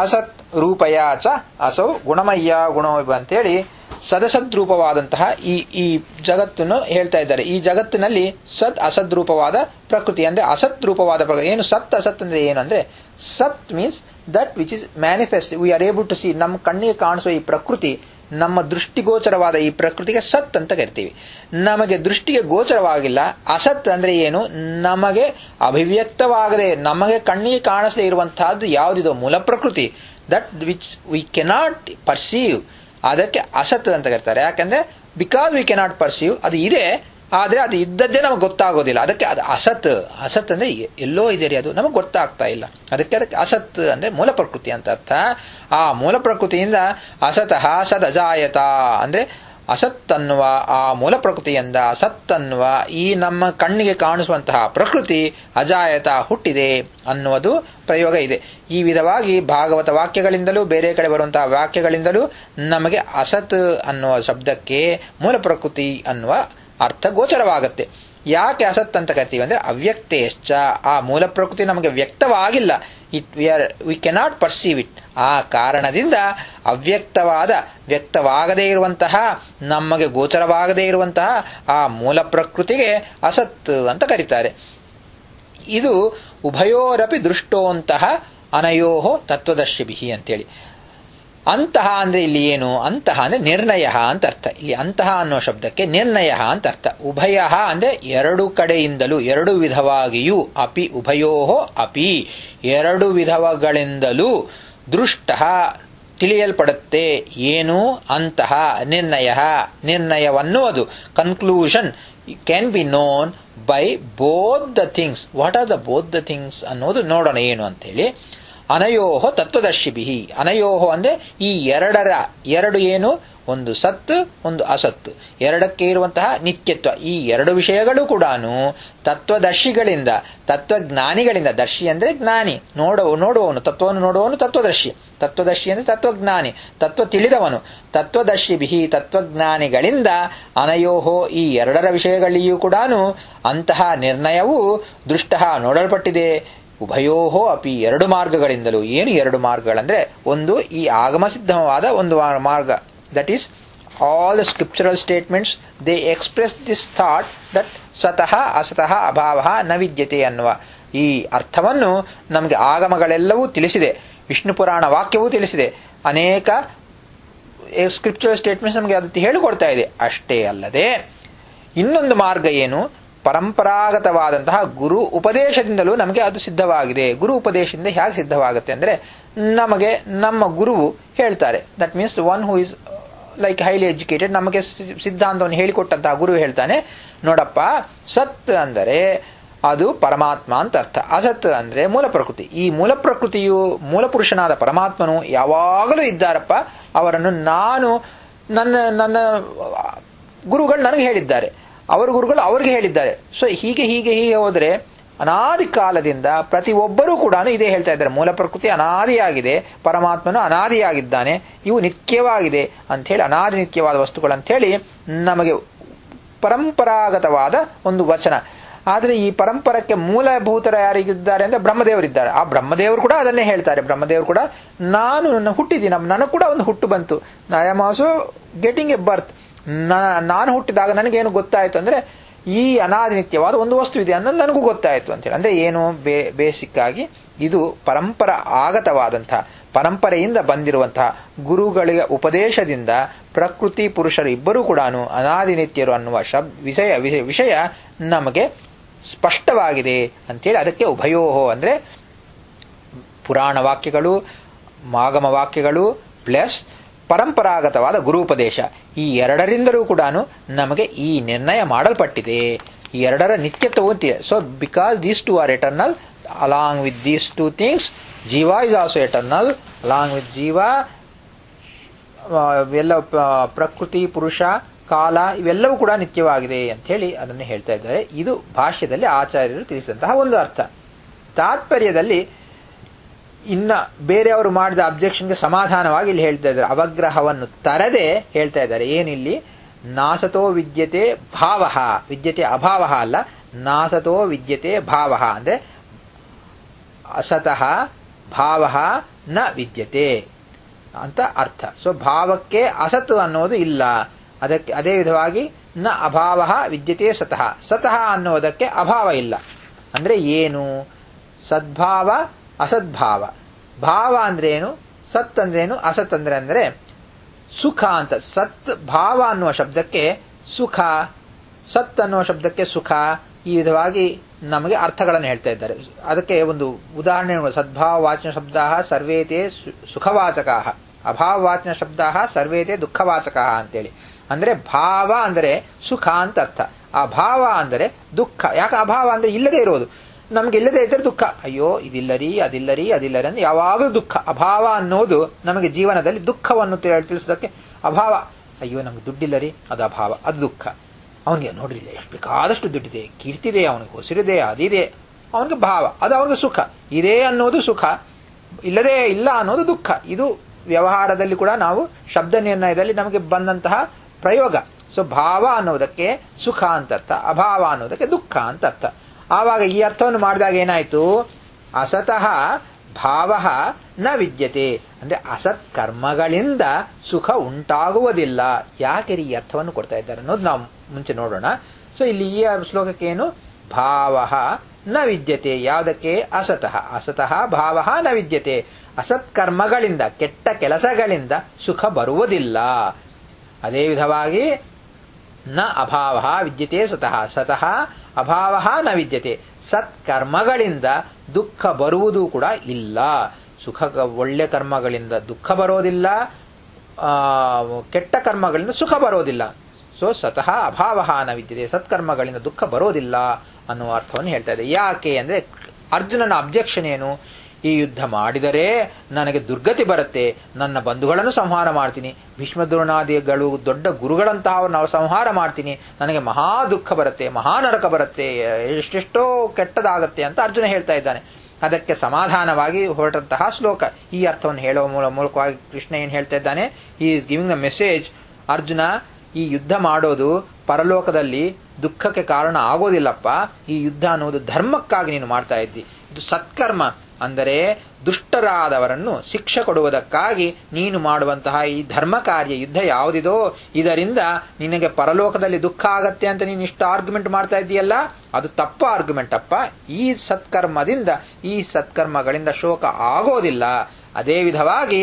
ರೂಪಯ ಚ ಅಸೌ ಗುಣಮಯ್ಯ ಗುಣಮಯ್ಯ ಅಂತೇಳಿ ಸದಸದ್ರೂಪವಾದಂತಹ ಈ ಈ ಜಗತ್ತನ್ನು ಹೇಳ್ತಾ ಇದ್ದಾರೆ ಈ ಜಗತ್ತಿನಲ್ಲಿ ಸದ್ ಅಸದ್ರೂಪವಾದ ಪ್ರಕೃತಿ ಅಂದ್ರೆ ಅಸತ್ ರೂಪವಾದ ಪ್ರಕೃತಿ ಏನು ಸತ್ ಅಸತ್ ಅಂದ್ರೆ ಏನು ಅಂದ್ರೆ ಸತ್ means that which is manifest we are able to see ನಮ್ಮ ಕಣ್ಣಿಗೆ ಕಾಣಿಸುವ ಈ ಪ್ರಕೃತಿ ನಮ್ಮ ದೃಷ್ಟಿಗೋಚರವಾದ ಈ ಪ್ರಕೃತಿಗೆ ಸತ್ ಅಂತ ಕರಿತೀವಿ ನಮಗೆ ದೃಷ್ಟಿಗೆ ಗೋಚರವಾಗಿಲ್ಲ ಅಸತ್ ಅಂದ್ರೆ ಏನು ನಮಗೆ ಅಭಿವ್ಯಕ್ತವಾಗದೆ ನಮಗೆ ಕಣ್ಣಿಗೆ ಕಾಣಿಸದೇ ಇರುವಂತಹದ್ದು ಯಾವುದಿದೋ ಮೂಲ ಪ್ರಕೃತಿ that which we cannot perceive ಅದಕ್ಕೆ ಅಸತ್ ಅಂತ ಕರೀತಾರೆ ಯಾಕಂದ್ರೆ ಬಿಕಾಸ್ ವಿ ಕೆನಾಟ್ ಪರ್ಸೀವ್ ಅದು ಇದೆ ಆದ್ರೆ ಅದು ಇದ್ದದ್ದೇ ನಮಗೆ ಗೊತ್ತಾಗೋದಿಲ್ಲ ಅದಕ್ಕೆ ಅದು ಅಸತ್ ಅಸತ್ ಅಂದ್ರೆ ಎಲ್ಲೋ ಇದೆ ರೀ ಅದು ನಮಗೆ ಗೊತ್ತಾಗ್ತಾ ಇಲ್ಲ ಅದಕ್ಕೆ ಅದಕ್ಕೆ ಅಸತ್ ಅಂದ್ರೆ ಮೂಲ ಪ್ರಕೃತಿ ಅಂತ ಅರ್ಥ ಆ ಮೂಲ ಪ್ರಕೃತಿಯಿಂದ ಅಸತಃ ಸದ್ ಅಜಾಯತ ಅಂದ್ರೆ ಅಸತ್ ಅನ್ನುವ ಆ ಮೂಲ ಪ್ರಕೃತಿಯಿಂದ ಸತ್ ಅನ್ನುವ ಈ ನಮ್ಮ ಕಣ್ಣಿಗೆ ಕಾಣಿಸುವಂತಹ ಪ್ರಕೃತಿ ಅಜಾಯತ ಹುಟ್ಟಿದೆ ಅನ್ನುವುದು ಪ್ರಯೋಗ ಇದೆ ಈ ವಿಧವಾಗಿ ಭಾಗವತ ವಾಕ್ಯಗಳಿಂದಲೂ ಬೇರೆ ಕಡೆ ಬರುವಂತಹ ವಾಕ್ಯಗಳಿಂದಲೂ ನಮಗೆ ಅಸತ್ ಅನ್ನುವ ಶಬ್ದಕ್ಕೆ ಮೂಲ ಪ್ರಕೃತಿ ಅನ್ನುವ ಅರ್ಥ ಗೋಚರವಾಗುತ್ತೆ ಯಾಕೆ ಅಸತ್ ಅಂತ ಕರಿತೀವಿ ಅಂದ್ರೆ ಅವ್ಯಕ್ತೇಶ್ಚ ಆ ಮೂಲ ಪ್ರಕೃತಿ ನಮಗೆ ವ್ಯಕ್ತವಾಗಿಲ್ಲ it we are we cannot perceive it ಆ ಕಾರಣದಿಂದ ಅವ್ಯಕ್ತವಾದ ವ್ಯಕ್ತವಾಗದೇ ಇರುವಂತಹ ನಮಗೆ ಗೋಚರವಾಗದೇ ಇರುವಂತಹ ಆ ಮೂಲ ಪ್ರಕೃತಿಗೆ ಅಸತ್ ಅಂತ ಕರೀತಾರೆ ಇದು ಉಭಯೋರಪಿ ದೃಷ್ಟೋಂತಹ ಅನಯೋಹೋ ತತ್ವದರ್ಶಿಭಿ ಅಂತೇಳಿ ಅಂತಹ ಅಂದ್ರೆ ಇಲ್ಲಿ ಏನು ಅಂತಹ ಅಂದ್ರೆ ನಿರ್ಣಯ ಅಂತ ಅರ್ಥ ಇಲ್ಲಿ ಅಂತಹ ಅನ್ನೋ ಶಬ್ದಕ್ಕೆ ನಿರ್ಣಯ ಅಂತ ಅರ್ಥ ಉಭಯ ಅಂದ್ರೆ ಎರಡು ಕಡೆಯಿಂದಲೂ ಎರಡು ವಿಧವಾಗಿಯೂ ಅಪಿ ಉಭಯೋಹೋ ಅಪಿ ಎರಡು ವಿಧಗಳಿಂದಲೂ ದೃಷ್ಟ ತಿಳಿಯಲ್ಪಡುತ್ತೆ ಏನು ಅಂತಹ ನಿರ್ಣಯ ನಿರ್ಣಯವನ್ನು ಅದು conclusion can be known by both the things what are the both the things ಅನ್ನೋದು ನೋಡೋಣ ಏನು ಅಂತೇಳಿ ಅನಯೋಹೋ ತತ್ವದರ್ಶಿಭಿ ಅನಯೋಹೋ ಅಂದ್ರೆ ಈ ಎರಡರ ಎರಡು ಏನು ಒಂದು ಸತ್ ಒಂದು ಅಸತ್ ಎರಡಕ್ಕೆ ಇರುವಂತಹ ನಿತ್ಯತ್ವ ಈ ಎರಡು ವಿಷಯಗಳು ಕೂಡ ತತ್ವದರ್ಶಿಗಳಿಂದ ತತ್ವಜ್ಞಾನಿಗಳಿಂದ ದರ್ಶಿ ಅಂದ್ರೆ ಜ್ಞಾನಿ ನೋಡುವ ನೋಡುವವನು ತತ್ವವನ್ನು ನೋಡುವವನು ತತ್ವದರ್ಶಿ ತತ್ವದರ್ಶಿ ಅಂದ್ರೆ ತತ್ವಜ್ಞಾನಿ ತತ್ವ ತಿಳಿದವನು ತತ್ವದರ್ಶಿಭಿ ತತ್ವಜ್ಞಾನಿಗಳಿಂದ ಅನಯೋಹೋ ಈ ಎರಡರ ವಿಷಯಗಳಲ್ಲಿಯೂ ಕೂಡ ಅಂತಹ ನಿರ್ಣಯವು ದೃಷ್ಟ ನೋಡಲ್ಪಟ್ಟಿದೆ ಉಭಯೋಹೋ ಅಪಿ ಎರಡು ಮಾರ್ಗಗಳಿಂದಲೂ ಏನು ಎರಡು ಮಾರ್ಗಗಳಂದ್ರೆ ಒಂದು ಈ ಆಗಮ ಸಿದ್ಧವಾದ ಒಂದು ಮಾರ್ಗ that is all scriptural statements they express this thought that ಸತಃ ಅಸತಃ ಅಭಾವ ನ ವಿದ್ಯತೆ ಅನ್ನುವ ಈ ಅರ್ಥವನ್ನು ನಮಗೆ ಆಗಮಗಳೆಲ್ಲವೂ ತಿಳಿಸಿದೆ ವಿಷ್ಣು ಪುರಾಣ ವಾಕ್ಯವೂ ತಿಳಿಸಿದೆ ಅನೇಕ ಸ್ಕ್ರಿಪ್ಚರಲ್ ಸ್ಟೇಟ್ಮೆಂಟ್ಸ್ ನಮಗೆ ಅದು ಹೇಳಿಕೊಡ್ತಾ ಇದೆ ಅಷ್ಟೇ ಅಲ್ಲದೆ ಇನ್ನೊಂದು ಮಾರ್ಗ ಏನು ಪರಂಪರಾಗತವಾದಂತಹ ಗುರು ಉಪದೇಶದಿಂದಲೂ ನಮಗೆ ಅದು ಸಿದ್ಧವಾಗಿದೆ ಗುರು ಉಪದೇಶದಿಂದ ಹೇಗೆ ಸಿದ್ಧವಾಗುತ್ತೆ ಅಂದ್ರೆ ನಮಗೆ ನಮ್ಮ ಗುರುವು ಹೇಳ್ತಾರೆ that means one who is like highly educated ನಮಗೆ ಸಿದ್ಧಾಂತವನ್ನು ಹೇಳಿಕೊಟ್ಟಂತಹ ಗುರು ಹೇಳ್ತಾನೆ ನೋಡಪ್ಪ ಸತ್ ಅಂದರೆ ಅದು ಪರಮಾತ್ಮ ಅಂತ ಅರ್ಥ ಅಸತ್ ಅಂದ್ರೆ ಮೂಲ ಪ್ರಕೃತಿ ಈ ಮೂಲ ಪ್ರಕೃತಿಯು ಮೂಲ ಪುರುಷನಾದ ಪರಮಾತ್ಮನು ಯಾವಾಗಲೂ ಇದ್ದಾರಪ್ಪ ಅವರನ್ನು ನಾನು ನನ್ನ ನನ್ನ ಗುರುಗಳು ನನಗೆ ಹೇಳಿದ್ದಾರೆ ಅವರ ಗುರುಗಳು ಅವರಿಗೆ ಹೇಳಿದ್ದಾರೆ ಸೊ ಹೀಗೆ ಹೀಗೆ ಹೀಗೆ ಹೋದರೆ ಅನಾದಿ ಕಾಲದಿಂದ ಪ್ರತಿ ಒಬ್ಬರೂ ಕೂಡ ಇದೇ ಹೇಳ್ತಾ ಇದ್ದಾರೆ ಮೂಲ ಪ್ರಕೃತಿ ಅನಾದಿಯಾಗಿದೆ ಪರಮಾತ್ಮನು ಅನಾದಿಯಾಗಿದ್ದಾನೆ ಇವು ನಿತ್ಯವಾಗಿದೆ ಅಂತ ಹೇಳಿ ಅನಾದಿ ನಿತ್ಯವಾದ ವಸ್ತುಗಳು ಅಂತ ಹೇಳಿ ನಮಗೆ ಪರಂಪರಾಗತವಾದ ಒಂದು ವಚನ ಆದರೆ ಈ ಪರಂಪರಕ್ಕೆ ಮೂಲಭೂತರ ಯಾರಿಗಿದ್ದಾರೆ ಅಂದ್ರೆ ಬ್ರಹ್ಮದೇವರಿದ್ದಾರೆ ಆ ಬ್ರಹ್ಮದೇವರು ಕೂಡ ಅದನ್ನೇ ಹೇಳ್ತಾರೆ ಬ್ರಹ್ಮದೇವರು ಕೂಡ ನಾನು ಹುಟ್ಟಿದ್ದೀನಿ ನನಗೆ ಕೂಡ ಒಂದು ಹುಟ್ಟು ಬಂತು I am also getting a birth ನಾನು ಹುಟ್ಟಿದಾಗ ನನಗೇನು ಗೊತ್ತಾಯ್ತು ಅಂದ್ರೆ ಈ ಅನಾದಿನಿತ್ಯವಾದ ಒಂದು ವಸ್ತು ಇದೆ ಅನ್ನೋದು ನನಗೂ ಗೊತ್ತಾಯ್ತು ಅಂತೇಳಿ ಅಂದ್ರೆ ಏನು ಬೇ ಬೇಸಿಕ್ ಆಗಿ ಇದು ಪರಂಪರ ಆಗತವಾದಂತಹ ಪರಂಪರೆಯಿಂದ ಬಂದಿರುವಂತಹ ಗುರುಗಳಿಗೆ ಉಪದೇಶದಿಂದ ಪ್ರಕೃತಿ ಪುರುಷರು ಇಬ್ಬರೂ ಕೂಡ ಅನಾದಿನಿತ್ಯರು ಅನ್ನುವ ಶಬ್ ವಿಷಯ ವಿಷಯ ನಮಗೆ ಸ್ಪಷ್ಟವಾಗಿದೆ ಅಂತೇಳಿ ಅದಕ್ಕೆ ಉಭಯೋಹೋ ಅಂದ್ರೆ ಪುರಾಣ ವಾಕ್ಯಗಳು ಮಾಗಮ ವಾಕ್ಯಗಳು ಪ್ಲಸ್ ಪರಂಪರಾಗತವಾದ ಗುರುಪದೇಶ ಈ ಎರಡರಿಂದಲೂ ಕೂಡ ನಮಗೆ ಈ ನಿರ್ಣಯ ಮಾಡಲ್ಪಟ್ಟಿದೆ ಈ ಎರಡರ ನಿತ್ಯತ್ವವು so because these two are eternal along with these two things ಜೀವ is also eternal along with ಜೀವ ಎಲ್ಲ ಪ್ರಕೃತಿ ಪುರುಷ ಕಾಲ ಇವೆಲ್ಲವೂ ಕೂಡ ನಿತ್ಯವಾಗಿದೆ ಅಂತ ಹೇಳಿ ಅದನ್ನು ಹೇಳ್ತಾ ಇದ್ದಾರೆ ಇದು ಭಾಷ್ಯದಲ್ಲಿ ಆಚಾರ್ಯರು ತಿಳಿಸಿದಂತಹ ಒಂದು ಅರ್ಥ ತಾತ್ಪರ್ಯದಲ್ಲಿ ಇನ್ನ ಬೇರೆಯವರು ಮಾಡಿದ ಅಬ್ಜೆಕ್ಷನ್ಗೆ ಸಮಾಧಾನವಾಗಿ ಇಲ್ಲಿ ಹೇಳ್ತಾ ಇದ್ದಾರೆ ಅವಗ್ರಹವನ್ನು ತರದೆ ಹೇಳ್ತಾ ಇದ್ದಾರೆ ಏನಿಲ್ಲಿ ನಾಸತೋ ವಿದ್ಯತೆ ಭಾವ ವಿದ್ಯತೆ ಅಭಾವ ಅಲ್ಲ ನಾಸತೋ ವಿದ್ಯತೆ ಭಾವ ಅಂದ್ರೆ ಅಸತಃ ಭಾವ ನ ವಿದ್ಯತೆ ಅಂತ ಅರ್ಥ ಸೊ ಭಾವಕ್ಕೆ ಅಸತ್ ಅನ್ನೋದು ಇಲ್ಲ ಅದಕ್ಕೆ ಅದೇ ವಿಧವಾಗಿ ನ ಅಭಾವ ವಿದ್ಯತೆ ಸತಃ ಸತಃ ಅನ್ನೋದಕ್ಕೆ ಅಭಾವ ಇಲ್ಲ ಅಂದ್ರೆ ಏನು ಸದ್ಭಾವ ಅಸದ್ಭಾವ ಭಾವ ಅಂದ್ರೆ ಏನು ಸತ್ ಅಂದ್ರೆ ಏನು ಅಸತ್ ಅಂದ್ರೆ ಅಂದ್ರೆ ಸುಖ ಅಂತ ಸತ್ ಭಾವ ಅನ್ನುವ ಶಬ್ದಕ್ಕೆ ಸುಖ ಸತ್ ಅನ್ನುವ ಶಬ್ದಕ್ಕೆ ಸುಖ ಈ ವಿಧವಾಗಿ ನಮಗೆ ಅರ್ಥಗಳನ್ನು ಹೇಳ್ತಾ ಇದ್ದಾರೆ ಅದಕ್ಕೆ ಒಂದು ಉದಾಹರಣೆ ಸದ್ಭಾವ ವಾಚನ ಶಬ್ದ ಸರ್ವೇತೆ ಸುಖವಾಚಕ ಅಭಾವ ವಾಚನ ಶಬ್ದ ಸರ್ವೇತೆ ದುಃಖವಾಚಕ ಅಂತೇಳಿ ಅಂದ್ರೆ ಭಾವ ಅಂದರೆ ಸುಖ ಅಂತ ಅರ್ಥ ಅಭಾವ ಅಂದರೆ ದುಃಖ ಯಾಕೆ ಅಭಾವ ಅಂದ್ರೆ ಇಲ್ಲದೆ ಇರೋದು ನಮ್ಗೆ ಇಲ್ಲದೆ ಇದ್ದರೆ ದುಃಖ ಅಯ್ಯೋ ಇದಿಲ್ಲರಿ ಅದಿಲ್ಲರಿ ಅದಿಲ್ಲರಿ ಅಂದ್ರೆ ಯಾವಾಗಲೂ ದುಃಖ ಅಭಾವ ಅನ್ನೋದು ನಮಗೆ ಜೀವನದಲ್ಲಿ ದುಃಖವನ್ನು ತಿಳಿಸೋದಕ್ಕೆ ಅಭಾವ ಅಯ್ಯೋ ನಮ್ಗೆ ದುಡ್ಡಿಲ್ಲರಿ ಅದು ಅಭಾವ ಅದು ದುಃಖ ಅವನಿಗೆ ನೋಡ್ರಿ ಎಷ್ಟು ಬೇಕಾದಷ್ಟು ದುಡ್ಡಿದೆ ಕೀರ್ತಿದೆ ಅವನಿಗೆ ಹೊಸಿರಿದೆ ಅದಿದೆ ಅವನಿಗೆ ಭಾವ ಅದು ಅವನಿಗೆ ಸುಖ ಇದೆ ಅನ್ನೋದು ಸುಖ ಇಲ್ಲದೆ ಇಲ್ಲ ಅನ್ನೋದು ದುಃಖ ಇದು ವ್ಯವಹಾರದಲ್ಲಿ ಕೂಡ ನಾವು ಶಬ್ದ ನಿರ್ಣಯದಲ್ಲಿ ನಮಗೆ ಬಂದಂತಹ ಪ್ರಯೋಗ ಸೊ ಭಾವ ಅನ್ನೋದಕ್ಕೆ ಸುಖ ಅಂತ ಅರ್ಥ ಅಭಾವ ಅನ್ನೋದಕ್ಕೆ ದುಃಖ ಅಂತ ಅರ್ಥ ಆವಾಗ ಈ ಅರ್ಥವನ್ನು ಮಾಡಿದಾಗ ಏನಾಯ್ತು ಅಸತಃ ಭಾವ ನ ವಿದ್ಯತೆ ಅಂದ್ರೆ ಅಸತ್ ಕರ್ಮಗಳಿಂದ ಸುಖ ಉಂಟಾಗುವುದಿಲ್ಲ ಯಾಕೆ ಈ ಅರ್ಥವನ್ನು ಕೊಡ್ತಾ ಇದ್ದಾರೆ ಅನ್ನೋದು ನಾವು ಮುಂಚೆ ನೋಡೋಣ ಸೊ ಇಲ್ಲಿ ಈ ಶ್ಲೋಕಕ್ಕೆ ಏನು ಭಾವ ನ ವಿದ್ಯತೆ ಯಾವುದಕ್ಕೆ ಅಸತಃ ಅಸತಃ ಭಾವ ನ ವಿದ್ಯತೆ ಅಸತ್ ಕರ್ಮಗಳಿಂದ ಕೆಟ್ಟ ಕೆಲಸಗಳಿಂದ ಸುಖ ಬರುವುದಿಲ್ಲ ಅದೇ ವಿಧವಾಗಿ ನ ಅಭಾವ ವಿದ್ಯತೆ ಸತಃ ಸತಃ ಅಭಾವ ನ ವಿದ್ಯತೆ ಸತ್ಕರ್ಮಗಳಿಂದ ದುಃಖ ಬರುವುದು ಕೂಡ ಇಲ್ಲ ಸುಖ ಒಳ್ಳೆ ಕರ್ಮಗಳಿಂದ ದುಃಖ ಬರೋದಿಲ್ಲ ಕೆಟ್ಟ ಕರ್ಮಗಳಿಂದ ಸುಖ ಬರೋದಿಲ್ಲ ಸೊ ಸತಃ ಅಭಾವ ನ ವಿದ್ಯತೆ ಸತ್ಕರ್ಮಗಳಿಂದ ದುಃಖ ಬರೋದಿಲ್ಲ ಅನ್ನುವ ಅರ್ಥವನ್ನು ಹೇಳ್ತಾ ಇದೆ ಯಾಕೆ ಅಂದ್ರೆ ಅರ್ಜುನನ ಅಬ್ಜೆಕ್ಷನ್ ಏನು ಈ ಯುದ್ಧ ಮಾಡಿದರೆ ನನಗೆ ದುರ್ಗತಿ ಬರುತ್ತೆ ನನ್ನ ಬಂಧುಗಳನ್ನು ಸಂಹಾರ ಮಾಡ್ತೀನಿ ಭೀಷ್ಮ ದ್ರೋಣಾದಿಗಳು ದೊಡ್ಡ ಗುರುಗಳಂತಹ ನಾವು ಸಂಹಾರ ಮಾಡ್ತೀನಿ ನನಗೆ ಮಹಾ ದುಃಖ ಬರುತ್ತೆ ಮಹಾ ನರಕ ಬರುತ್ತೆ ಎಷ್ಟೆಷ್ಟೋ ಕೆಟ್ಟದಾಗತ್ತೆ ಅಂತ ಅರ್ಜುನ ಹೇಳ್ತಾ ಇದ್ದಾನೆ ಅದಕ್ಕೆ ಸಮಾಧಾನವಾಗಿ ಹೊರಟಂತಹ ಶ್ಲೋಕ ಈ ಅರ್ಥವನ್ನು ಹೇಳುವ ಮೂಲ ಮೂಲಕವಾಗಿ ಕೃಷ್ಣ ಏನ್ ಹೇಳ್ತಾ ಇದ್ದಾನೆ ಈ is giving the message Arjuna ಈ ಯುದ್ಧ ಮಾಡೋದು ಪರಲೋಕದಲ್ಲಿ ದುಃಖಕ್ಕೆ ಕಾರಣ ಆಗೋದಿಲ್ಲಪ್ಪ ಈ ಯುದ್ಧ ಅನ್ನೋದು ಧರ್ಮಕ್ಕಾಗಿ ನೀನು ಮಾಡ್ತಾ ಇದ್ದಿ ಇದು ಸತ್ಕರ್ಮ ಅಂದರೆ ದುಷ್ಟರಾದವರನ್ನು ಶಿಕ್ಷೆ ಕೊಡುವುದಕ್ಕಾಗಿ ನೀನು ಮಾಡುವಂತಹ ಈ ಧರ್ಮ ಕಾರ್ಯ ಯುದ್ಧ ಯಾವುದಿದೋ ಇದರಿಂದ ನಿನಗೆ ಪರಲೋಕದಲ್ಲಿ ದುಃಖ ಆಗತ್ತೆ ಅಂತ ನೀನು ಇಷ್ಟು ಆರ್ಗ್ಯುಮೆಂಟ್ ಮಾಡ್ತಾ ಇದ್ದೀಯಲ್ಲ ಅದು ತಪ್ಪ ಆರ್ಗ್ಯುಮೆಂಟ್ ಅಪ್ಪ ಈ ಸತ್ಕರ್ಮದಿಂದ ಈ ಸತ್ಕರ್ಮಗಳಿಂದ ಶೋಕ ಆಗೋದಿಲ್ಲ ಅದೇ ವಿಧವಾಗಿ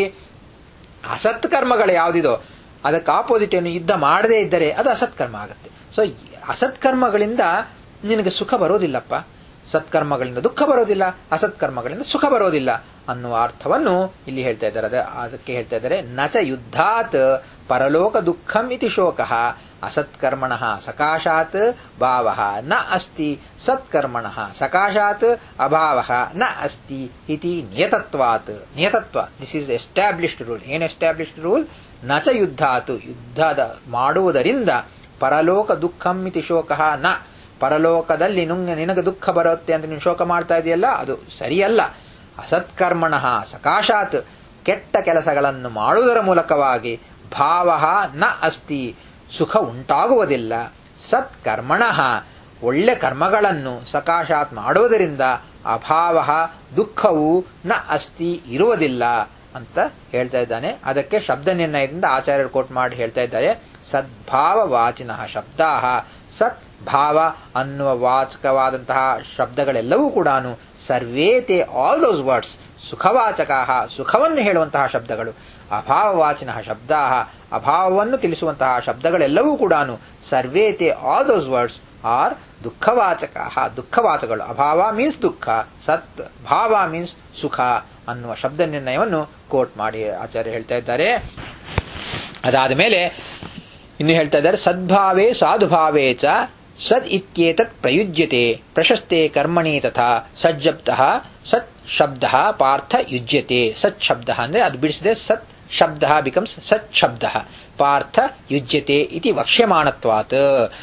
ಅಸತ್ಕರ್ಮಗಳು ಯಾವುದಿದೋ ಅದಕ್ಕೆ ಆಪೋಸಿಟ್ ಏನು ಯುದ್ಧ ಮಾಡದೇ ಇದ್ದರೆ ಅದು ಅಸತ್ಕರ್ಮ ಆಗುತ್ತೆ ಸೊ ಅಸತ್ಕರ್ಮಗಳಿಂದ ನಿನಗೆ ಸುಖ ಬರೋದಿಲ್ಲಪ್ಪ ಸತ್ಕರ್ಮಗಳಿಂದ ದುಃಖ ಬರೋದಿಲ್ಲ ಅಸತ್ಕರ್ಮಗಳಿಂದ ಸುಖ ಬರೋದಿಲ್ಲ ಅನ್ನುವ ಅರ್ಥವನ್ನು ಇಲ್ಲಿ ಹೇಳ್ತಾ ಇದ್ದಾರೆ ಅದಕ್ಕೆ ಹೇಳ್ತಾ ಇದ್ದಾರೆ ನಚ ಯುದ್ಧಾತ್ ಪರಲೋಕ ದುಃಖಂ ಇತಿ ಶೋಕ ಅಸತ್ಕರ್ಮಣ ಸಕಾಶಾತ್ ಭಾವ ನ ಅಸ್ತಿ ಸತ್ಕರ್ಮಣ ಸಕಾಶಾತ್ ಅಭಾವ ನ ಅಸ್ತಿ ಇತಿ ನಿಯತತ್ವಾತ್ ನಿಯತತ್ವ this is established rule an established rule ನಚ ಯುದ್ಧಾತ್ ಯುದ್ಧದ ಮಾಡುವುದರಿಂದ ಪರಲೋಕ ದುಃಖಂ ಇತಿ ಶೋಕ ನ ಪರಲೋಕದಲ್ಲಿ ನುಂಗ ನಿನಗೆ ದುಃಖ ಬರುತ್ತೆ ಅಂತ ನೀನು ಶೋಕ ಮಾಡ್ತಾ ಇದೆಯಲ್ಲ ಅದು ಸರಿಯಲ್ಲ ಅಸತ್ಕರ್ಮಣ ಸಕಾಶಾತ್ ಕೆಟ್ಟ ಕೆಲಸಗಳನ್ನು ಮಾಡುವುದರ ಮೂಲಕವಾಗಿ ಭಾವ ನ ಅಸ್ತಿ ಸುಖ ಉಂಟಾಗುವುದಿಲ್ಲ ಸತ್ಕರ್ಮಣ ಒಳ್ಳೆ ಕರ್ಮಗಳನ್ನು ಸಕಾಶಾತ್ ಮಾಡುವುದರಿಂದ ಅಭಾವ ದುಃಖವು ನ ಅಸ್ತಿ ಇರುವುದಿಲ್ಲ ಅಂತ ಹೇಳ್ತಾ ಇದ್ದಾನೆ ಅದಕ್ಕೆ ಶಬ್ದ ನಿರ್ಣಯದಿಂದ ಆಚಾರ್ಯರು ಕೋಟ್ ಮಾಡಿ ಹೇಳ್ತಾ ಇದ್ದಾರೆ ಸದ್ಭಾವ ವಾಚಿನ ಶಬ್ದ ಸತ್ ಭಾವ ಅನ್ನುವ ವಾಚಕವಾದಂತಹ ಶಬ್ದಗಳೆಲ್ಲವೂ ಕೂಡ ಸರ್ವೇತೆ ಆಲ್ ದೋಸ್ ವರ್ಡ್ಸ್ ಸುಖವಾಚಕ ಸುಖವನ್ನು ಹೇಳುವಂತಹ ಶಬ್ದಗಳು ಅಭಾವವಾಚಿನ ಶಬ್ದ ಅಭಾವವನ್ನು ತಿಳಿಸುವಂತಹ ಶಬ್ದಗಳೆಲ್ಲವೂ ಕೂಡ ಸರ್ವೇತೆ ಆಲ್ ದೋಸ್ ವರ್ಡ್ಸ್ ಆರ್ ದುಃಖವಾಚಕ ದುಃಖವಾಚಕಗಳು ಅಭಾವ ಮೀನ್ಸ್ ದುಃಖ ಸತ್ ಭಾವ ಮೀನ್ಸ್ ಸುಖ ಅನ್ನುವ ಶಬ್ದ ನಿರ್ಣಯವನ್ನು ಕೋಟ್ ಮಾಡಿ ಆಚಾರ್ಯ ಹೇಳ್ತಾ ಇದ್ದಾರೆ ಅದಾದ ಮೇಲೆ ಇನ್ನು ಹೇಳ್ತಾ ಇದ್ದಾರೆ ಸದ್ಭಾವೇ ಸಾಧುಭಾವೇ ಚ ಸದ್ ಇತ್ಯೇತತ್ ಪ್ರಯುಜ್ಯತೆ ಪ್ರಶಸ್ತೆ ಕರ್ಮಣಿ ತಥಾ ಸಜ್ಜಬ್ದ ಸತ್ ಶಬ್ದ ಪಾರ್ಥ ಯುಜ್ಯತೆ ಸತ್ ಶಬ್ದ ಅಂದ್ರೆ ಅದು ಬಿಡಿಸಿದೆ ಸತ್ ಶಬ್ದ ಬಿಕಮ್ಸ್ ಸತ್ ಶಬ್ದ ಪಾರ್ಥ ಯುಜ್ಯತೆ ಇತಿ ವಕ್ಷ್ಯಮಾಣತ್ವಾತ್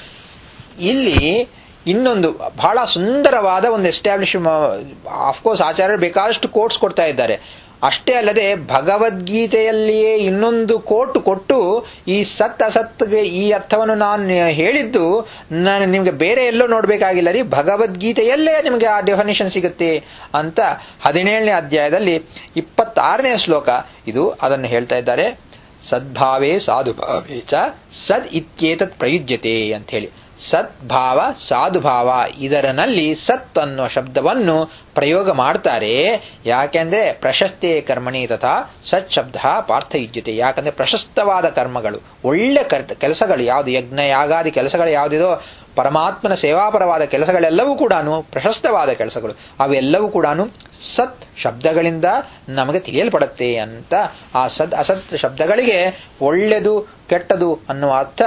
ಇಲ್ಲಿ ಇನ್ನೊಂದು ಬಹಳ ಸುಂದರವಾದ ಒಂದು ಎಸ್ಟಾಬ್ಲಿಷ್ ಅಫ್ಕೋರ್ಸ್ ಆಚಾರ್ಯರು ಬೇಕಾದಷ್ಟು ಕೋರ್ಟ್ಸ್ ಕೊಡ್ತಾ ಇದ್ದಾರೆ ಅಷ್ಟೇ ಅಲ್ಲದೆ ಭಗವದ್ಗೀತೆಯಲ್ಲಿಯೇ ಇನ್ನೊಂದು ಕೋಟ್ ಕೊಟ್ಟು ಈ ಸತ್ ಅಸತ್ಗೆ ಈ ಅರ್ಥವನ್ನು ನಾನು ಹೇಳಿದ್ದು ನಾನು ನಿಮಗೆ ಬೇರೆ ಎಲ್ಲೋ ನೋಡಬೇಕಾಗಿಲ್ಲ ರೀ ಭಗವದ್ಗೀತೆಯಲ್ಲೇ ನಿಮಗೆ ಆ ಡೆಫಿನೇಷನ್ ಸಿಗುತ್ತೆ ಅಂತ ಹದಿನೇಳನೇ ಅಧ್ಯಾಯದಲ್ಲಿ ಇಪ್ಪತ್ತಾರನೇ ಶ್ಲೋಕ ಇದು ಅದನ್ನು ಹೇಳ್ತಾ ಇದ್ದಾರೆ ಸದ್ಭಾವೇ ಸಾಧುಭಾವೇ ಚ ಸದ್ ಇತ್ಯೇತತ್ ಪ್ರಯುಜ್ಯತೆ ಅಂತ ಹೇಳಿ ಸದ್ಭಾವ ಸಾಧುಭಾವ ಇದರನಲ್ಲಿ ಸತ್ ಅನ್ನೋ ಶಬ್ದವನ್ನು ಪ್ರಯೋಗ ಮಾಡ್ತಾರೆ ಯಾಕೆಂದ್ರೆ ಪ್ರಶಸ್ತೆ ಕರ್ಮಣಿ ತಥಾ ಸತ್ ಶಬ್ದ ಪಾರ್ಥಯುಜ್ಯತೆ ಯಾಕಂದ್ರೆ ಪ್ರಶಸ್ತವಾದ ಕರ್ಮಗಳು ಒಳ್ಳೆ ಕೆಲಸಗಳು ಯಾವುದು ಯಜ್ಞ ಯಾಗಾದಿ ಕೆಲಸಗಳು ಯಾವುದಿದೋ ಪರಮಾತ್ಮನ ಸೇವಾಪರವಾದ ಕೆಲಸಗಳೆಲ್ಲವೂ ಕೂಡ ಪ್ರಶಸ್ತವಾದ ಕೆಲಸಗಳು ಅವೆಲ್ಲವೂ ಕೂಡ ಸತ್ ಶಬ್ದಗಳಿಂದ ನಮಗೆ ತಿಳಿಯಲ್ಪಡುತ್ತೆ ಅಂತ ಆ ಸದ್ ಅಸತ್ ಶಬ್ದಗಳಿಗೆ ಒಳ್ಳೆದು ಕೆಟ್ಟದು ಅನ್ನುವ ಅರ್ಥ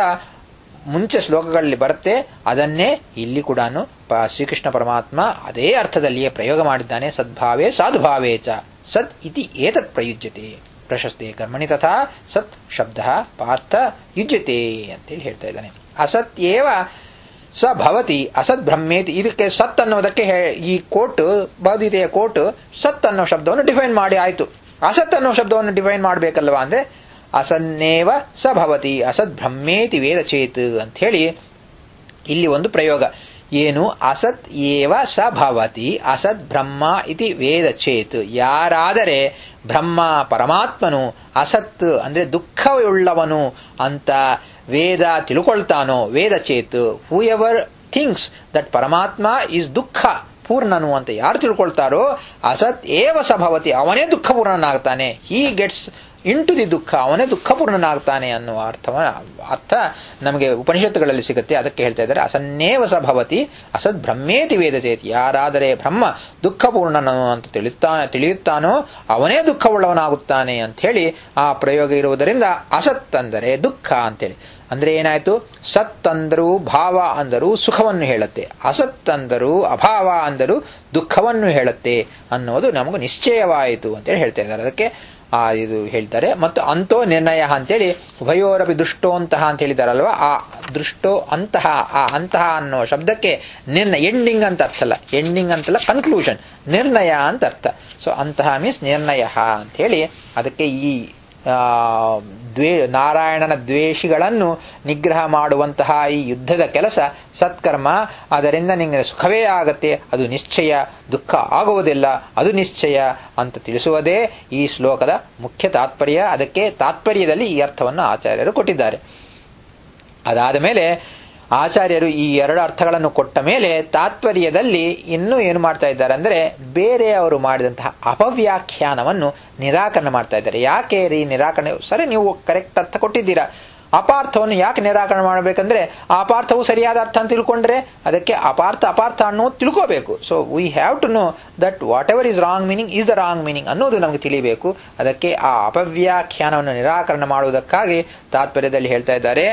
ಮುಂಚೆ ಶ್ಲೋಕಗಳಲ್ಲಿ ಬರುತ್ತೆ ಅದನ್ನೇ ಇಲ್ಲಿ ಕೂಡ ಶ್ರೀಕೃಷ್ಣ ಪರಮಾತ್ಮ ಅದೇ ಅರ್ಥದಲ್ಲಿಯೇ ಪ್ರಯೋಗ ಮಾಡಿದ್ದಾನೆ ಸದ್ಭಾವೇ ಸಾಧುಭಾವೇ ಚ ಸದ್ ಇತಿ ಏತತ್ ಪ್ರಯುಜ್ಯತೆ ಪ್ರಶಸ್ತಿ ಕರ್ಮಣಿ ತಥಾ ಸತ್ ಶಬ್ದ ಪಾರ್ಥ ಯುಜ್ಯತೆ ಅಂತೇಳಿ ಹೇಳ್ತಾ ಇದ್ದಾನೆ ಅಸತ್ ಏವ ಸ ಭವತಿ ಅಸತ್ ಬ್ರಹ್ಮೇತಿ ಇದಕ್ಕೆ ಸತ್ ಅನ್ನೋದಕ್ಕೆ ಈ ಕೋಟ್ ಭಗವದ್ಗೀತೆಯ ಕೋಟ್ ಸತ್ ಅನ್ನೋ ಶಬ್ದವನ್ನು ಡಿಫೈನ್ ಮಾಡಿ ಆಯ್ತು ಅಸತ್ ಅನ್ನೋ ಶಬ್ದವನ್ನು ಡಿಫೈನ್ ಮಾಡಬೇಕಲ್ವಾ ಅಂದ್ರೆ ಅಸನ್ನೇವ ಸ ಭವತಿ ಅಸದ್ ಬ್ರಹ್ಮೇತಿ ವೇದ ಚೇತ್ ಅಂತ ಹೇಳಿ ಇಲ್ಲಿ ಒಂದು ಪ್ರಯೋಗ ಏನು ಅಸತ್ ಏವ ಸ ಭವತಿ ಅಸತ್ ಬ್ರಹ್ಮ ಇತಿ ವೇದ ಚೇತ್ ಯಾರಾದರೆ ಬ್ರಹ್ಮ ಪರಮಾತ್ಮನು ಅಸತ್ ಅಂದ್ರೆ ದುಃಖವುಳ್ಳವನು ಅಂತ ವೇದ ತಿಳ್ಕೊಳ್ತಾನೋ ವೇದ ಚೇತ್ ಹೂ ಎವರ್ ಥಿಂಗ್ಸ್ ದಟ್ ಪರಮಾತ್ಮ ಈಸ್ ದುಃಖ ಪೂರ್ಣನು ಅಂತ ಯಾರು ತಿಳ್ಕೊಳ್ತಾರೋ ಅಸತ್ ಏವ ಸಭವತಿ ಅವನೇ ದುಃಖಪೂರ್ಣನಾಗ್ತಾನೆ ಹೀ ಗೆಟ್ಸ್ ಇಂಟು ದಿ ದುಃಖ ಅವನೇ ದುಃಖಪೂರ್ಣನಾಗ್ತಾನೆ ಅನ್ನುವ ಅರ್ಥವ ಅರ್ಥ ನಮಗೆ ಉಪನಿಷತ್ತುಗಳಲ್ಲಿ ಸಿಗುತ್ತೆ ಅದಕ್ಕೆ ಹೇಳ್ತಾ ಇದ್ದಾರೆ ಅಸನ್ನೇವ ಸಭವತಿ ಅಸದ್ ಬ್ರಹ್ಮೇತಿ ವೇದಚೇತಿ ಯಾರಾದರೆ ಬ್ರಹ್ಮ ದುಃಖಪೂರ್ಣನು ಅಂತ ತಿಳಿಯುತ್ತಾನೆ ತಿಳಿಯುತ್ತಾನೋ ಅವನೇ ದುಃಖವುಳ್ಳವನಾಗುತ್ತಾನೆ ಅಂತ ಹೇಳಿ ಆ ಪ್ರಯೋಗ ಇರುವುದರಿಂದ ಅಸತ್ ಅಂದರೆ ದುಃಖ ಅಂತೇಳಿ ಅಂದ್ರೆ ಏನಾಯ್ತು ಸತ್ ಅಂದರು ಭಾವ ಅಂದರು ಸುಖವನ್ನು ಹೇಳುತ್ತೆ ಅಸತ್ ಅಂದರು ಅಭಾವ ಅಂದರು ದುಃಖವನ್ನು ಹೇಳುತ್ತೆ ಅನ್ನೋದು ನಮಗೂ ನಿಶ್ಚಯವಾಯಿತು ಅಂತೇಳಿ ಹೇಳ್ತಾ ಇದ್ದಾರೆ ಅದಕ್ಕೆ ಆ ಇದು ಹೇಳ್ತಾರೆ ಮತ್ತು ಅಂತೋ ನಿರ್ಣಯ ಅಂತೇಳಿ ಉಭಯೋರಪಿ ದೃಷ್ಟೋಂತಹ ಅಂತ ಹೇಳಿದಾರಲ್ವಾ ಆ ದೃಷ್ಟೋ ಅಂತಹ ಆ ಅಂತಹ ಅನ್ನೋ ಶಬ್ದಕ್ಕೆ ನಿರ್ಣಯ ಎಂಡಿಂಗ್ ಅಂತ ಅರ್ಥ ಅಲ್ಲ ಎಂಡಿಂಗ್ ಅಂತಲ್ಲ ಕನ್ಕ್ಲೂಷನ್ ನಿರ್ಣಯ ಅಂತ ಅರ್ಥ ಸೊ ಅಂತಹ ಮೀನ್ಸ್ ನಿರ್ಣಯ ಅಂತ ಹೇಳಿ ಅದಕ್ಕೆ ಈ ದ್ವೇ ನಾರಾಯಣನ ದ್ವೇಷಿಗಳನ್ನು ನಿಗ್ರಹ ಮಾಡುವಂತಹ ಈ ಯುದ್ಧದ ಕೆಲಸ ಸತ್ಕರ್ಮ ಅದರಿಂದ ನಿಮಗೆ ಸುಖವೇ ಆಗತ್ತೆ ಅದು ನಿಶ್ಚಯ ದುಃಖ ಆಗುವುದಿಲ್ಲ ಅದು ನಿಶ್ಚಯ ಅಂತ ತಿಳಿಸುವುದೇ ಈ ಶ್ಲೋಕದ ಮುಖ್ಯ ತಾತ್ಪರ್ಯ ಅದಕ್ಕೆ ತಾತ್ಪರ್ಯದಲ್ಲಿ ಈ ಅರ್ಥವನ್ನು ಆಚಾರ್ಯರು ಕೊಟ್ಟಿದ್ದಾರೆ ಅದಾದ ಮೇಲೆ ಆಚಾರ್ಯರು ಈ ಎರಡು ಅರ್ಥಗಳನ್ನು ಕೊಟ್ಟ ಮೇಲೆ ತಾತ್ಪರ್ಯದಲ್ಲಿ ಇನ್ನೂ ಏನು ಮಾಡ್ತಾ ಇದ್ದಾರೆ ಅಂದ್ರೆ ಬೇರೆಯವರು ಮಾಡಿದಂತಹ ಅಪವ್ಯಾಖ್ಯಾನವನ್ನು ನಿರಾಕರಣೆ ಮಾಡ್ತಾ ಇದ್ದಾರೆ ಯಾಕೆ ರೀ ನಿರಾಕರಣೆ ಸರಿ ನೀವು ಕರೆಕ್ಟ್ ಅರ್ಥ ಕೊಟ್ಟಿದ್ದೀರಾ ಅಪಾರ್ಥವನ್ನು ಯಾಕೆ ನಿರಾಕರಣೆ ಮಾಡಬೇಕಂದ್ರೆ ಆ ಅಪಾರ್ಥವು ಸರಿಯಾದ ಅರ್ಥ ಅಂತ ತಿಳ್ಕೊಂಡ್ರೆ ಅದಕ್ಕೆ ಅಪಾರ್ಥ ಅಪಾರ್ಥ ಅನ್ನೋದು ತಿಳ್ಕೋಬೇಕು so we have to know that whatever is wrong meaning is the wrong meaning ಅನ್ನೋದು ನಮಗೆ ತಿಳಿಬೇಕು ಅದಕ್ಕೆ ಆ ಅಪವ್ಯಾಖ್ಯಾನವನ್ನು ನಿರಾಕರಣೆ ಮಾಡುವುದಕ್ಕಾಗಿ ತಾತ್ಪರ್ಯದಲ್ಲಿ ಹೇಳ್ತಾ ಇದ್ದಾರೆ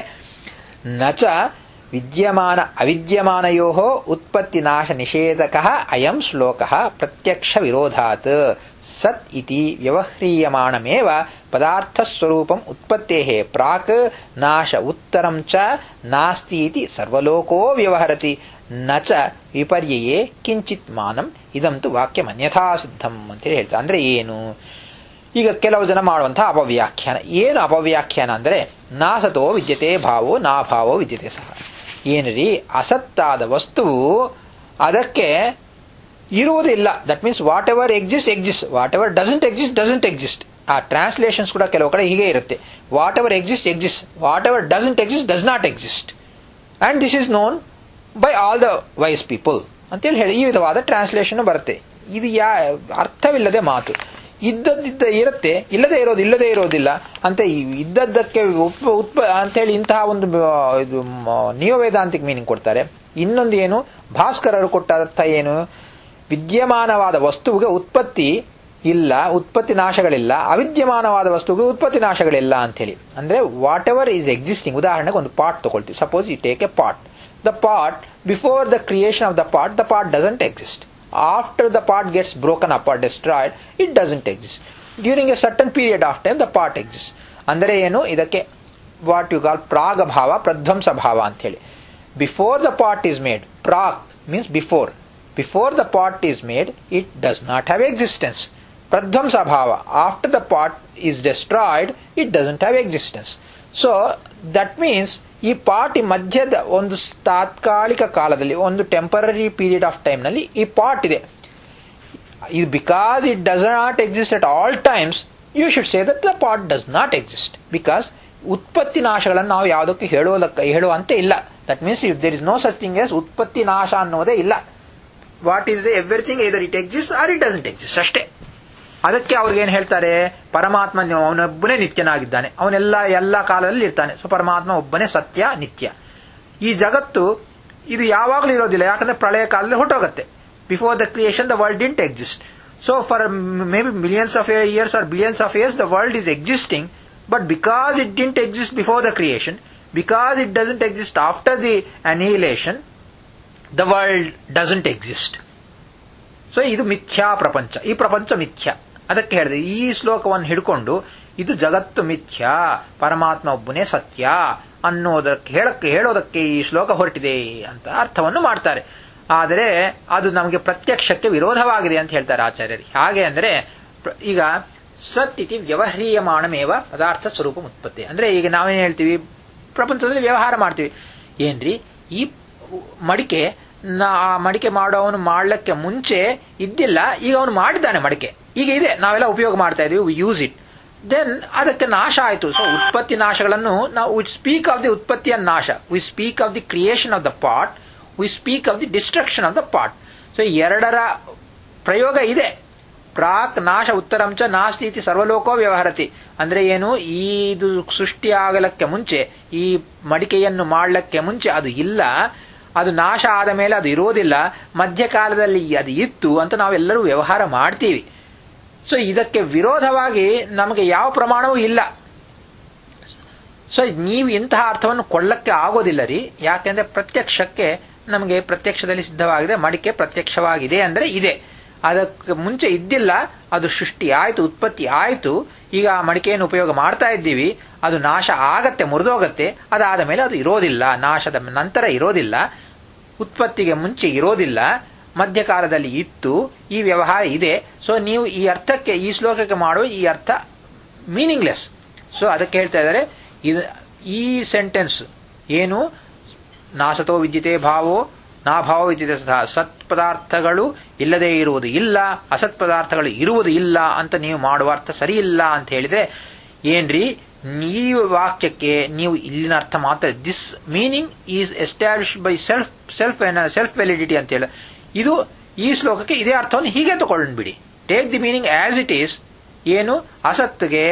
ನಚ ವಿದ್ಯಮಾನ ಅವಿದ್ಯಮಾನಯೋ ಉತ್ಪತ್ತಿ ನಾಶ ನಿಷೇಧಕ ಅಯಂ ಶ್ಲೋಕ ಪ್ರತ್ಯಕ್ಷ ವಿರೋಧಾತ್ ಸತ್ ಇತಿ ವ್ಯವಹ್ರೀಯಮಾಣಮೇವ ಪದಾರ್ಥಸ್ವರೂಪಂ ಉತ್ಪತ್ತೇ ಪ್ರಾಕ್ ನಾಶ ಉತ್ತರಂ ಚ ನಾಸ್ತಿ ಇತಿ ಸರ್ವಲೋಕೋ ವ್ಯವಹರತಿ ನ ಚ ವಿಪರ್ಯಯೇ ಕಿಂಚಿತ್ ಮಾನಂ ಇದಂತೂ ವಾಕ್ಯಮನ್ಯಥಾ ಸಿದ್ಧಂ ಅಂತೇಳಿ ಹೇಳ್ತಾರೆ ಅಂದ್ರೆ ಏನು ಈಗ ಕೆಲವು ಜನ ಮಾಡುವಂತಹ ಅಪವ್ಯಾಖ್ಯಾನ ಏನು ಅಪವ್ಯಾಖ್ಯಾನ ಅಂದರೆ ನಾಸತೋ ವಿದ್ಯತೆ ಭಾವೋ ನಾಭಾವೋ ವಿದ್ಯತೆ ಸಹ ಏನ್ರಿ ಅಸತ್ತಾದ ವಸ್ತುವು ಅದಕ್ಕೆ ಇರುವುದಿಲ್ಲ that means whatever exist exist whatever doesn't exist doesn't exist ಆ ಟ್ರಾನ್ಸ್ಲೇಷನ್ಸ್ ಕೂಡ ಕೆಲವು ಕಡೆ ಹೀಗೆ ಇರುತ್ತೆ whatever exist exist whatever doesn't exist does not exist and this is known by all the wise people ಅಂತೇಳಿ ಹೇಳಿ ಈ ವಿಧವಾದ ಟ್ರಾನ್ಸ್ಲೇಷನ್ ಬರುತ್ತೆ ಇದು ಯಾ ಅರ್ಥವಿಲ್ಲದೆ ಮಾತು ಇದ್ದದ್ದಿದ್ದ ಇರುತ್ತೆ ಇಲ್ಲದೆ ಇರೋದು ಇಲ್ಲದೆ ಇರೋದಿಲ್ಲ ಅಂತ ಇದ್ದದ್ದಕ್ಕೆ ಉಪ ಉತ್ಪ ಅಂತೇಳಿ ಇಂತಹ ಒಂದು ಇದು ನಿಯೋವೇದಾಂತಿಕ್ ಮೀನಿಂಗ್ ಕೊಡ್ತಾರೆ ಇನ್ನೊಂದು ಏನು ಭಾಸ್ಕರರು ಕೊಟ್ಟ ಅರ್ಥ ಏನು ವಿದ್ಯಮಾನವಾದ ವಸ್ತುವಿಗೆ ಉತ್ಪತ್ತಿ ಇಲ್ಲ ಉತ್ಪತ್ತಿ ನಾಶಗಳಿಲ್ಲ ಅವಿದ್ಯಮಾನವಾದ ವಸ್ತುವಿಗೆ ಉತ್ಪತ್ತಿ ನಾಶಗಳಿಲ್ಲ ಅಂತೇಳಿ ಅಂದ್ರೆ ವಾಟ್ ಎವರ್ ಈಸ್ ಎಕ್ಸಿಸ್ಟಿಂಗ್ ಉದಾಹರಣೆಗೆ ಒಂದು ಪಾಟ್ ತಗೊಳ್ತೀವಿ suppose you take a pot the pot before the creation of the pot the pot doesn't exist after the part gets broken up or destroyed, it doesn't exist. During a certain period of time, the part exists. ಅಂದರೆ ಏನು ಇದಕ್ಕೆ what you call ಪ್ರಾಗ ಭಾವ ಪ್ರಧ್ವಂಸ ಭಾವ ಅಂತ ಹೇಳಿ before the pot is made ಪ್ರಾಗ್ means before before the pot is made it does not have existence ಪ್ರಧ್ವಂಸ ಭಾವ after the pot is destroyed it doesn't have existence so that means ಈ pot ಈ ಮಧ್ಯದ ಒಂದು ತಾತ್ಕಾಲಿಕ ಕಾಲದಲ್ಲಿ ಒಂದು ಟೆಂಪರರಿ ಪೀರಿಯಡ್ ಆಫ್ ಟೈಮ್ನಲ್ಲಿ ಈ ಪಾಟ್ ಇದೆ ಇದು because it does not exist at all times you should say that the pot does not exist because ಉತ್ಪತ್ತಿ ನಾಶಗಳನ್ನು ನಾವು ಯಾವುದಕ್ಕೆ ಹೇಳುವುದಕ್ಕೆ ಹೇಳುವಂತೆ ಇಲ್ಲ that means if there is no such thing as ಉತ್ಪತ್ತಿ ನಾಶ ಅನ್ನೋದೇ ಇಲ್ಲ what is everything either it exist or it doesn't exist ಅಷ್ಟೇ ಅದಕ್ಕೆ ಅವ್ರಿಗೆ ಏನ್ ಹೇಳ್ತಾರೆ ಪರಮಾತ್ಮ ಅವನೊಬ್ಬನೇ ನಿತ್ಯನಾಗಿದ್ದಾನೆ ಅವನೆಲ್ಲ ಎಲ್ಲ ಕಾಲದಲ್ಲಿ ಇರ್ತಾನೆ ಸೊ ಪರಮಾತ್ಮ ಒಬ್ಬನೇ ಸತ್ಯ ನಿತ್ಯ ಈ ಜಗತ್ತು ಇದು ಯಾವಾಗಲೂ ಇರೋದಿಲ್ಲ ಯಾಕಂದ್ರೆ ಪ್ರಳಯ ಕಾಲದಲ್ಲಿ ಹೊಟ್ಟೋಗುತ್ತೆ before the creation the world didn't exist so for maybe millions of years or billions of years the world is existing but because it didn't exist before the creation because it doesn't exist after the annihilation the world doesn't exist so ಇದು ಮಿಥ್ಯಾ ಪ್ರಪಂಚ ಈ ಪ್ರಪಂಚ ಮಿಥ್ಯ ಅದಕ್ಕೆ ಹೇಳಿದೆ ಈ ಶ್ಲೋಕವನ್ನು ಹಿಡ್ಕೊಂಡು ಇದು ಜಗತ್ತು ಮಿಥ್ಯ ಪರಮಾತ್ಮ ಒಬ್ಬನೇ ಸತ್ಯ ಅನ್ನೋದಕ್ಕೆ ಹೇಳಕ್ಕೆ ಹೇಳೋದಕ್ಕೆ ಈ ಶ್ಲೋಕ ಹೊರಟಿದೆ ಅಂತ ಅರ್ಥವನ್ನು ಮಾಡ್ತಾರೆ ಆದರೆ ಅದು ನಮಗೆ ಪ್ರತ್ಯಕ್ಷಕ್ಕೆ ವಿರೋಧವಾಗಿದೆ ಅಂತ ಹೇಳ್ತಾರೆ ಆಚಾರ್ಯರು ಹಾಗೆ ಅಂದ್ರೆ ಈಗ ಸತ್ ಇತಿ ವ್ಯವಹ್ರೀಯಮಾಣಮೇವ ಪದಾರ್ಥ ಸ್ವರೂಪ ಉತ್ಪತ್ತಿ ಅಂದ್ರೆ ಈಗ ನಾವೇನ್ ಹೇಳ್ತೀವಿ ಪ್ರಪಂಚದಲ್ಲಿ ವ್ಯವಹಾರ ಮಾಡ್ತೀವಿ ಏನ್ರಿ ಈ ಮಡಿಕೆ ನಾ ಆ ಮಡಿಕೆ ಮಾಡೋವನು ಮಾಡ್ಲಿಕ್ಕೆ ಮುಂಚೆ ಇದ್ದಿಲ್ಲ ಈಗ ಅವನು ಮಾಡಿದ್ದಾನೆ ಮಡಿಕೆ ಈಗ ಇದೆ ನಾವೆಲ್ಲ ಉಪಯೋಗ ಮಾಡ್ತಾ ಇದೀವಿ ಯೂಸ್ ಇಟ್ ದೆನ್ ಅದಕ್ಕೆ ನಾಶ ಆಯಿತು ಸೊ ಉತ್ಪತ್ತಿ ನಾಶಗಳನ್ನು ನಾವು ವಿ ಸ್ಪೀಕ್ ಆಫ್ ದಿ ಉತ್ಪತ್ತಿಯ ನಾಶ we speak of the creation of the pot we speak of the destruction of the pot so ಎರಡರ ಪ್ರಯೋಗ ಇದೆ ಪ್ರಾಕ್ ನಾಶ ಉತ್ತರಂಚ ನಾಸ್ತಿ ಇತಿ ಸರ್ವಲೋಕೋ ವ್ಯವಹರತಿ ಅಂದ್ರೆ ಏನು ಈ ಇದು ಸೃಷ್ಟಿ ಆಗಲಕ್ಕೆ ಮುಂಚೆ ಈ ಮಡಿಕೆಯನ್ನು ಮಾಡಲಕ್ಕೆ ಮುಂಚೆ ಅದು ಇಲ್ಲ ಅದು ನಾಶ ಆದ ಮೇಲೆ ಅದು ಇರೋದಿಲ್ಲ ಮಧ್ಯಕಾಲದಲ್ಲಿ ಅದು ಇತ್ತು ಅಂತ ನಾವೆಲ್ಲರೂ ವ್ಯವಹಾರ ಮಾಡ್ತೀವಿ ಸೊ ಇದಕ್ಕೆ ವಿರೋಧವಾಗಿ ನಮಗೆ ಯಾವ ಪ್ರಮಾಣವೂ ಇಲ್ಲ ಸೊ ನೀವು ಇಂತಹ ಅರ್ಥವನ್ನು ಕೊಳ್ಳಕ್ಕೆ ಆಗೋದಿಲ್ಲ ರೀ ಯಾಕೆಂದ್ರೆ ಪ್ರತ್ಯಕ್ಷಕ್ಕೆ ನಮಗೆ ಪ್ರತ್ಯಕ್ಷದಲ್ಲಿ ಸಿದ್ಧವಾಗಿದೆ ಮಡಿಕೆ ಪ್ರತ್ಯಕ್ಷವಾಗಿದೆ ಅಂದ್ರೆ ಇದೆ ಅದಕ್ಕೆ ಮುಂಚೆ ಇದ್ದಿಲ್ಲ ಅದು ಸೃಷ್ಟಿ ಆಯ್ತು ಉತ್ಪತ್ತಿ ಆಯ್ತು ಈಗ ಆ ಮಡಿಕೆಯನ್ನು ಉಪಯೋಗ ಮಾಡ್ತಾ ಇದ್ದೀವಿ ಅದು ನಾಶ ಆಗತ್ತೆ ಮುರಿದೋಗತ್ತೆ ಅದಾದ ಮೇಲೆ ಅದು ಇರೋದಿಲ್ಲ ನಾಶದ ನಂತರ ಇರೋದಿಲ್ಲ ಉತ್ಪತ್ತಿಗೆ ಮುಂಚೆ ಇರೋದಿಲ್ಲ ಮಧ್ಯಕಾಲದಲ್ಲಿ ಇತ್ತು ಈ ವ್ಯವಹಾರ ಇದೆ ಸೊ ನೀವು ಈ ಅರ್ಥಕ್ಕೆ ಈ ಶ್ಲೋಕಕ್ಕೆ ಮಾಡುವ ಈ ಅರ್ಥ ಮೀನಿಂಗ್ಲೆಸ್ ಸೊ ಅದಕ್ಕೆ ಹೇಳ್ತಾ ಇದ್ದಾರೆ ಇದು ಈ ಸೆಂಟೆನ್ಸ್ ಏನು ನಾಸತೋ ವಿದ್ಯತೆ ಭಾವೋ ನಾಭಾವ ವಿದ್ಯತೆ ಸಹ ಸತ್ ಪದಾರ್ಥಗಳು ಇಲ್ಲದೆ ಇರುವುದು ಇಲ್ಲ ಅಸತ್ ಪದಾರ್ಥಗಳು ಇರುವುದು ಇಲ್ಲ ಅಂತ ನೀವು ಮಾಡುವ ಅರ್ಥ ಸರಿ ಇಲ್ಲ ಅಂತ ಹೇಳಿದ್ರೆ ಏನ್ರಿ ನೀವು ವಾಕ್ಯಕ್ಕೆ ನೀವು ಇಲ್ಲಿನ ಅರ್ಥ ಮಾತ್ರ this meaning is establish by self self self validity ಅಂತ ಹೇಳಿ ಇದು ಈ ಶ್ಲೋಕಕ್ಕೆ ಇದೇ ಅರ್ಥವನ್ನು ಹೀಗೆ ತಗೊಂಡ್ಬಿಡಿ take the meaning as it is ಏನು ಅಸತ್ಗೆ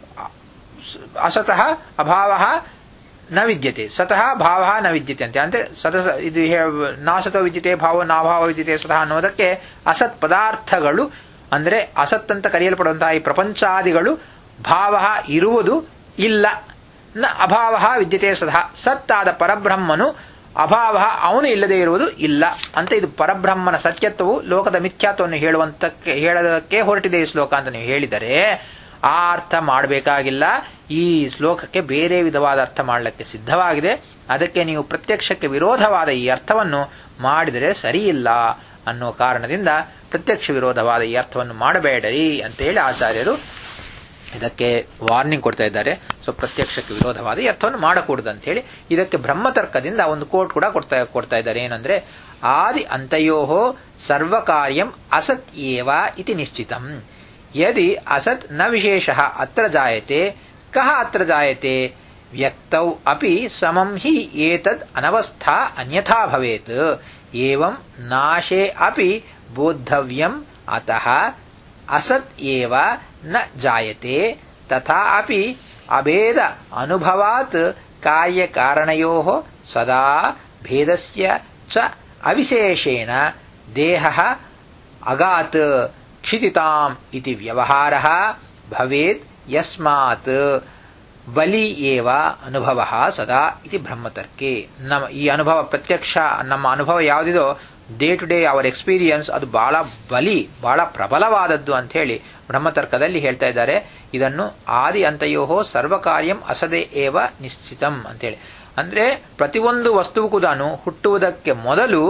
ಅಸತಃ ಅಭಾವ ನ ವಿದ್ಯತೆ ಸತಃ ಭಾವ ನ ವಿದ್ಯತೆ ಅಂತ ಅಂದ್ರೆ ಸತ ಇದು ನಾಸತ ವಿದ್ಯತೆ ಭಾವ ನಾಭಾವ ವಿದ್ಯತೆ ಸತಃ ಅನ್ನೋದಕ್ಕೆ ಅಸತ್ ಪದಾರ್ಥಗಳು ಅಂದ್ರೆ ಅಸತ್ ಅಂತ ಕರೆಯಲ್ಪಡುವಂತಹ ಈ ಪ್ರಪಂಚಾದಿಗಳು ಭಾವ ಇರುವುದು ಇಲ್ಲ ನ ಅಭಾವ ವಿದ್ಯತೆ ಸದಾ ಸತ್ತಾದ ಪರಬ್ರಹ್ಮನು ಅಭಾವ ಅವನು ಇಲ್ಲದೆ ಇರುವುದು ಇಲ್ಲ ಅಂತ ಇದು ಪರಬ್ರಹ್ಮನ ಸತ್ಯತ್ವವು ಲೋಕದ ಮಿಥ್ಯಾತ್ವವನ್ನು ಹೇಳುವಂತಕ್ಕೆ ಹೇಳೋದಕ್ಕೆ ಹೊರಟಿದೆ ಈ ಶ್ಲೋಕ ಅಂತ ನೀವು ಹೇಳಿದರೆ ಆ ಅರ್ಥ ಮಾಡಬೇಕಾಗಿಲ್ಲ ಈ ಶ್ಲೋಕಕ್ಕೆ ಬೇರೆ ವಿಧವಾದ ಅರ್ಥ ಮಾಡಲಿಕ್ಕೆ ಸಿದ್ಧವಾಗಿದೆ ಅದಕ್ಕೆ ನೀವು ಪ್ರತ್ಯಕ್ಷಕ್ಕೆ ವಿರೋಧವಾದ ಈ ಅರ್ಥವನ್ನು ಮಾಡಿದರೆ ಸರಿಯಿಲ್ಲ ಅನ್ನೋ ಕಾರಣದಿಂದ ಪ್ರತ್ಯಕ್ಷ ವಿರೋಧವಾದ ಈ ಅರ್ಥವನ್ನು ಮಾಡಬೇಡರಿ ಅಂತ ಹೇಳಿ ಆಚಾರ್ಯರು ಇದಕ್ಕೆ ವಾರ್ನಿಂಗ್ ಕೊಡ್ತಾ ಇದ್ದಾರೆ ಸೊ ಪ್ರತ್ಯಕ್ಷಕ್ಕೆ ವಿರೋಧವಾದ ಈ ಅರ್ಥವನ್ನು ಮಾಡಕೂಡದು ಅಂತ ಹೇಳಿ ಇದಕ್ಕೆ ಬ್ರಹ್ಮತರ್ಕದಿಂದ ಒಂದು ಕೋಟ್ ಕೂಡ ಕೊಡ್ತಾ ಕೊಡ್ತಾ ಇದ್ದಾರೆ ಏನಂದ್ರೆ ಆದಿ ಅಂತಯೋ ಸರ್ವಕಾರ್ಯಂ ಅಸತ್ ಏವ ಇತಿ ನಿಶ್ಚಿತಂ ಯದಿ ಅಸತ್ ನ ವಿಶೇಷ ಅತ್ರ ಜಾಯತೆ ಕಹ ಅತ್ರ ಜಾಯತೆ ವ್ಯಕ್ತೌ ಅಪಿ ಸಮಂ ಹಿ ಏತದ್ ಅನವಸ್ಥಾ ಅನ್ಯಥಾ ಭವೇತ್ ಏವಂ ನಾಶೇ ಅಪಿ ಬೋದ್ಧವ್ಯಂ ಅತಃ ಅಸತ್ ಏವ ನ ಜಾಯತೆ ತಥಾ ಅಪಿ ಅಭೇದ ಅನುಭವಾತ್ ಕಾರ್ಯಕಾರಣಯೋ ಸದಾ ಭೇದಸ್ಯ ಚ ಅವಿಶೇಷೇಣ ದೇಹ ಅಗಾತ್ ಕ್ಷಿತಿತಾಂ ಇತಿ ವ್ಯವಹಾರ ಭವೇತ್ ಯಸ್ಮಾತ್ ಬಲಿ ಏವ ಅನುಭವ ಸದಾ ಇತಿ ಬ್ರಹ್ಮತರ್ಕೆ ನಮ್ಮ ಈ ಅನುಭವ ಪ್ರತ್ಯಕ್ಷ ನಮ್ಮ ಅನುಭವ ಯಾವುದಿದೋ day to day our experience ಅದು ಬಹಳ ಬಲಿ ಬಹಳ ಪ್ರಬಲವಾದದ್ದು ಅಂತ ಹೇಳಿ ಬ್ರಹ್ಮತರ್ಕದಲ್ಲಿ ಹೇಳ್ತಾ ಇದ್ದಾರೆ ಇದನ್ನು ಆದಿ ಅಂತಯೋ ಸರ್ವಕಾರ್ಯಂ ಅಸದೆ ಏವ ನಿಶ್ಚಿತಂ ಅಂತೇಳಿ ಅಂದ್ರೆ ಪ್ರತಿಯೊಂದು ವಸ್ತುವು ಕೂಡ ಹುಟ್ಟುವುದಕ್ಕೆ ಮೊದಲು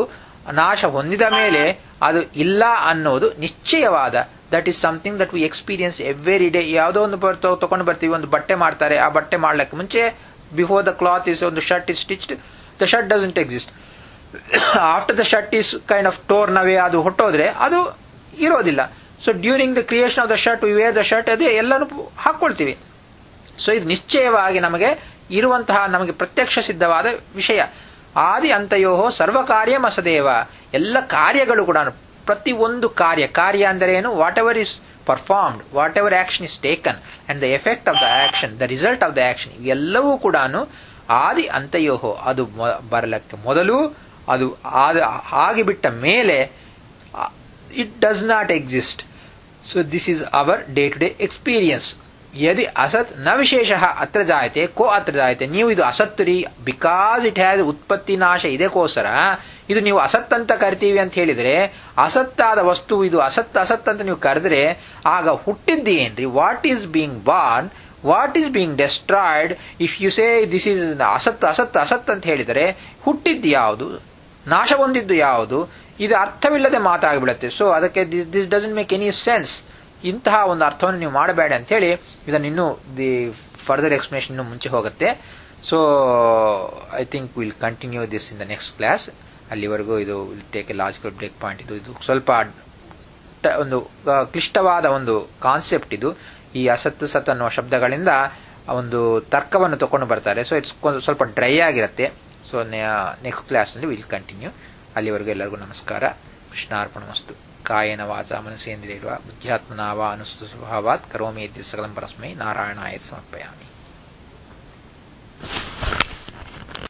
ನಾಶ ಹೊಂದಿದ ಮೇಲೆ ಅದು ಇಲ್ಲ ಅನ್ನೋದು ನಿಶ್ಚಯವಾದ that is something that we experience every day ಯಾವುದೋ ಒಂದು ತಗೊಂಡು ಬರ್ತೀವಿ ಒಂದು ಬಟ್ಟೆ ಮಾಡ್ತಾರೆ ಆ ಬಟ್ಟೆ ಮಾಡ್ಲಿಕ್ಕೆ ಮುಂಚೆ ಬಿಫೋರ್ ದ ಕ್ಲಾತ್ ಇಸ್ ಒಂದು shirt is stitched the shirt doesn't exist after the shirt is kind of torn away ಅದು ಹೊಟ್ಟೋದ್ರೆ ಅದು ಇರೋದಿಲ್ಲ so during the creation of the shirt we wear the shirt ಅದೇ ಎಲ್ಲನೂ ಹಾಕೊಳ್ತೀವಿ ಸೊ ಇದು ನಿಶ್ಚಯವಾಗಿ ನಮಗೆ ಇರುವಂತಹ ನಮಗೆ ಪ್ರತ್ಯಕ್ಷ ಸಿದ್ಧವಾದ ವಿಷಯ ಆದಿ ಅಂತಯೋಹೋ ಸರ್ವ ಕಾರ್ಯ ಮಸದೇವ ಎಲ್ಲ ಕಾರ್ಯಗಳು ಕೂಡ ಪ್ರತಿ ಒಂದು ಕಾರ್ಯ ಕಾರ್ಯ ಅಂದರೆ ಏನು whatever is performed whatever action is taken and the effect of the action the result of the action ಇವೆಲ್ಲವೂ ಕೂಡ ಆದಿ ಅಂತಯೋಹೋ ಅದು ಬರಲಕ್ಕೆ ಮೊದಲು ಅದು ಆಗಿಬಿಟ್ಟ ಮೇಲೆ it does not exist so this is our day to day experience ಯದಿ ಅಸತ್ ನ ವಿಶೇಷ ಅತ್ರ ಜಾಯತೆ ಕೋ ಅತ್ರ ಜಾಯತೆ ನೀವು ಇದು ಅಸತ್ ರೀ ಬಿಕಾಸ್ ಇಟ್ ಹ್ಯಾಸ್ ಉತ್ಪತ್ತಿ ನಾಶ ಇದಕ್ಕೋಸ್ಕರ ಇದು ನೀವು ಅಸತ್ ಅಂತ ಕರಿತೀವಿ ಅಂತ ಹೇಳಿದ್ರೆ ಅಸತ್ತಾದ ವಸ್ತು ಇದು ಅಸತ್ ಅಸತ್ ಅಂತ ನೀವು ಕರೆದ್ರೆ ಆಗ ಹುಟ್ಟಿದ್ದೇನ್ರಿ what is being born what is being destroyed if you say this is ಅಸತ್ ಅಸತ್ ಅಸತ್ ಅಂತ ಹೇಳಿದರೆ ಹುಟ್ಟಿದ್ದು ಯಾವುದು ನಾಶ ಹೊಂದಿದ್ದು ಯಾವುದು ಇದು ಅರ್ಥವಿಲ್ಲದೆ ಮಾತಾಗಿಬಿಡುತ್ತೆ ಸೊ ಅದಕ್ಕೆ this doesn't make any sense ಇಂತಹ ಒಂದು ಅರ್ಥವನ್ನು ನೀವು ಮಾಡಬೇಡ ಅಂತ ಹೇಳಿ ಇದನ್ನು ಇನ್ನೂ ದಿ ಫರ್ದರ್ ಎಕ್ಸ್ಪ್ಲನೇಷನ್ ಇನ್ನು ಮುಂಚೆ ಹೋಗುತ್ತೆ so I think will continue this in the next class ಅಲ್ಲಿವರೆಗೂ ಇದು will take a logical break point ಇದು ಇದು ಸ್ವಲ್ಪ ಒಂದು ಕ್ಲಿಷ್ಟವಾದ ಒಂದು ಕಾನ್ಸೆಪ್ಟ್ ಇದು ಈ ಅಸತ್ತು ಸತ್ ಅನ್ನುವ ಶಬ್ದಗಳಿಂದ ಒಂದು ತರ್ಕವನ್ನು ತಗೊಂಡು ಬರ್ತಾರೆ ಸೊ ಇಟ್ಸ್ ಸ್ವಲ್ಪ ಡ್ರೈ ಆಗಿರುತ್ತೆ ಸೊ ನೆಕ್ಸ್ಟ್ ಕ್ಲಾಸ್ನಲ್ಲಿ ವಿಲ್ ಕಂಟಿನ್ಯೂ ಅಲ್ಲಿವರೆಗೂ ಎಲ್ಲರಿಗೂ ನಮಸ್ಕಾರ ಕೃಷ್ಣಾರ್ಪಣ ಮಸ್ತು ಕಾಯನ ವಾಚ ಮನಸ್ಸೇಂದ್ರಿಯ ಬುದ್ಧ್ಯಾತ್ಮನಾವ ಅನುಸ್ತು ಸ್ವಭಾವಾತ್ ಕರೋಮಿ ಸಕಲಂ ಪರಸ್ಮೈ ನಾರಾಯಣಾಯ ಸಮರ್ಪಯಾಮಿ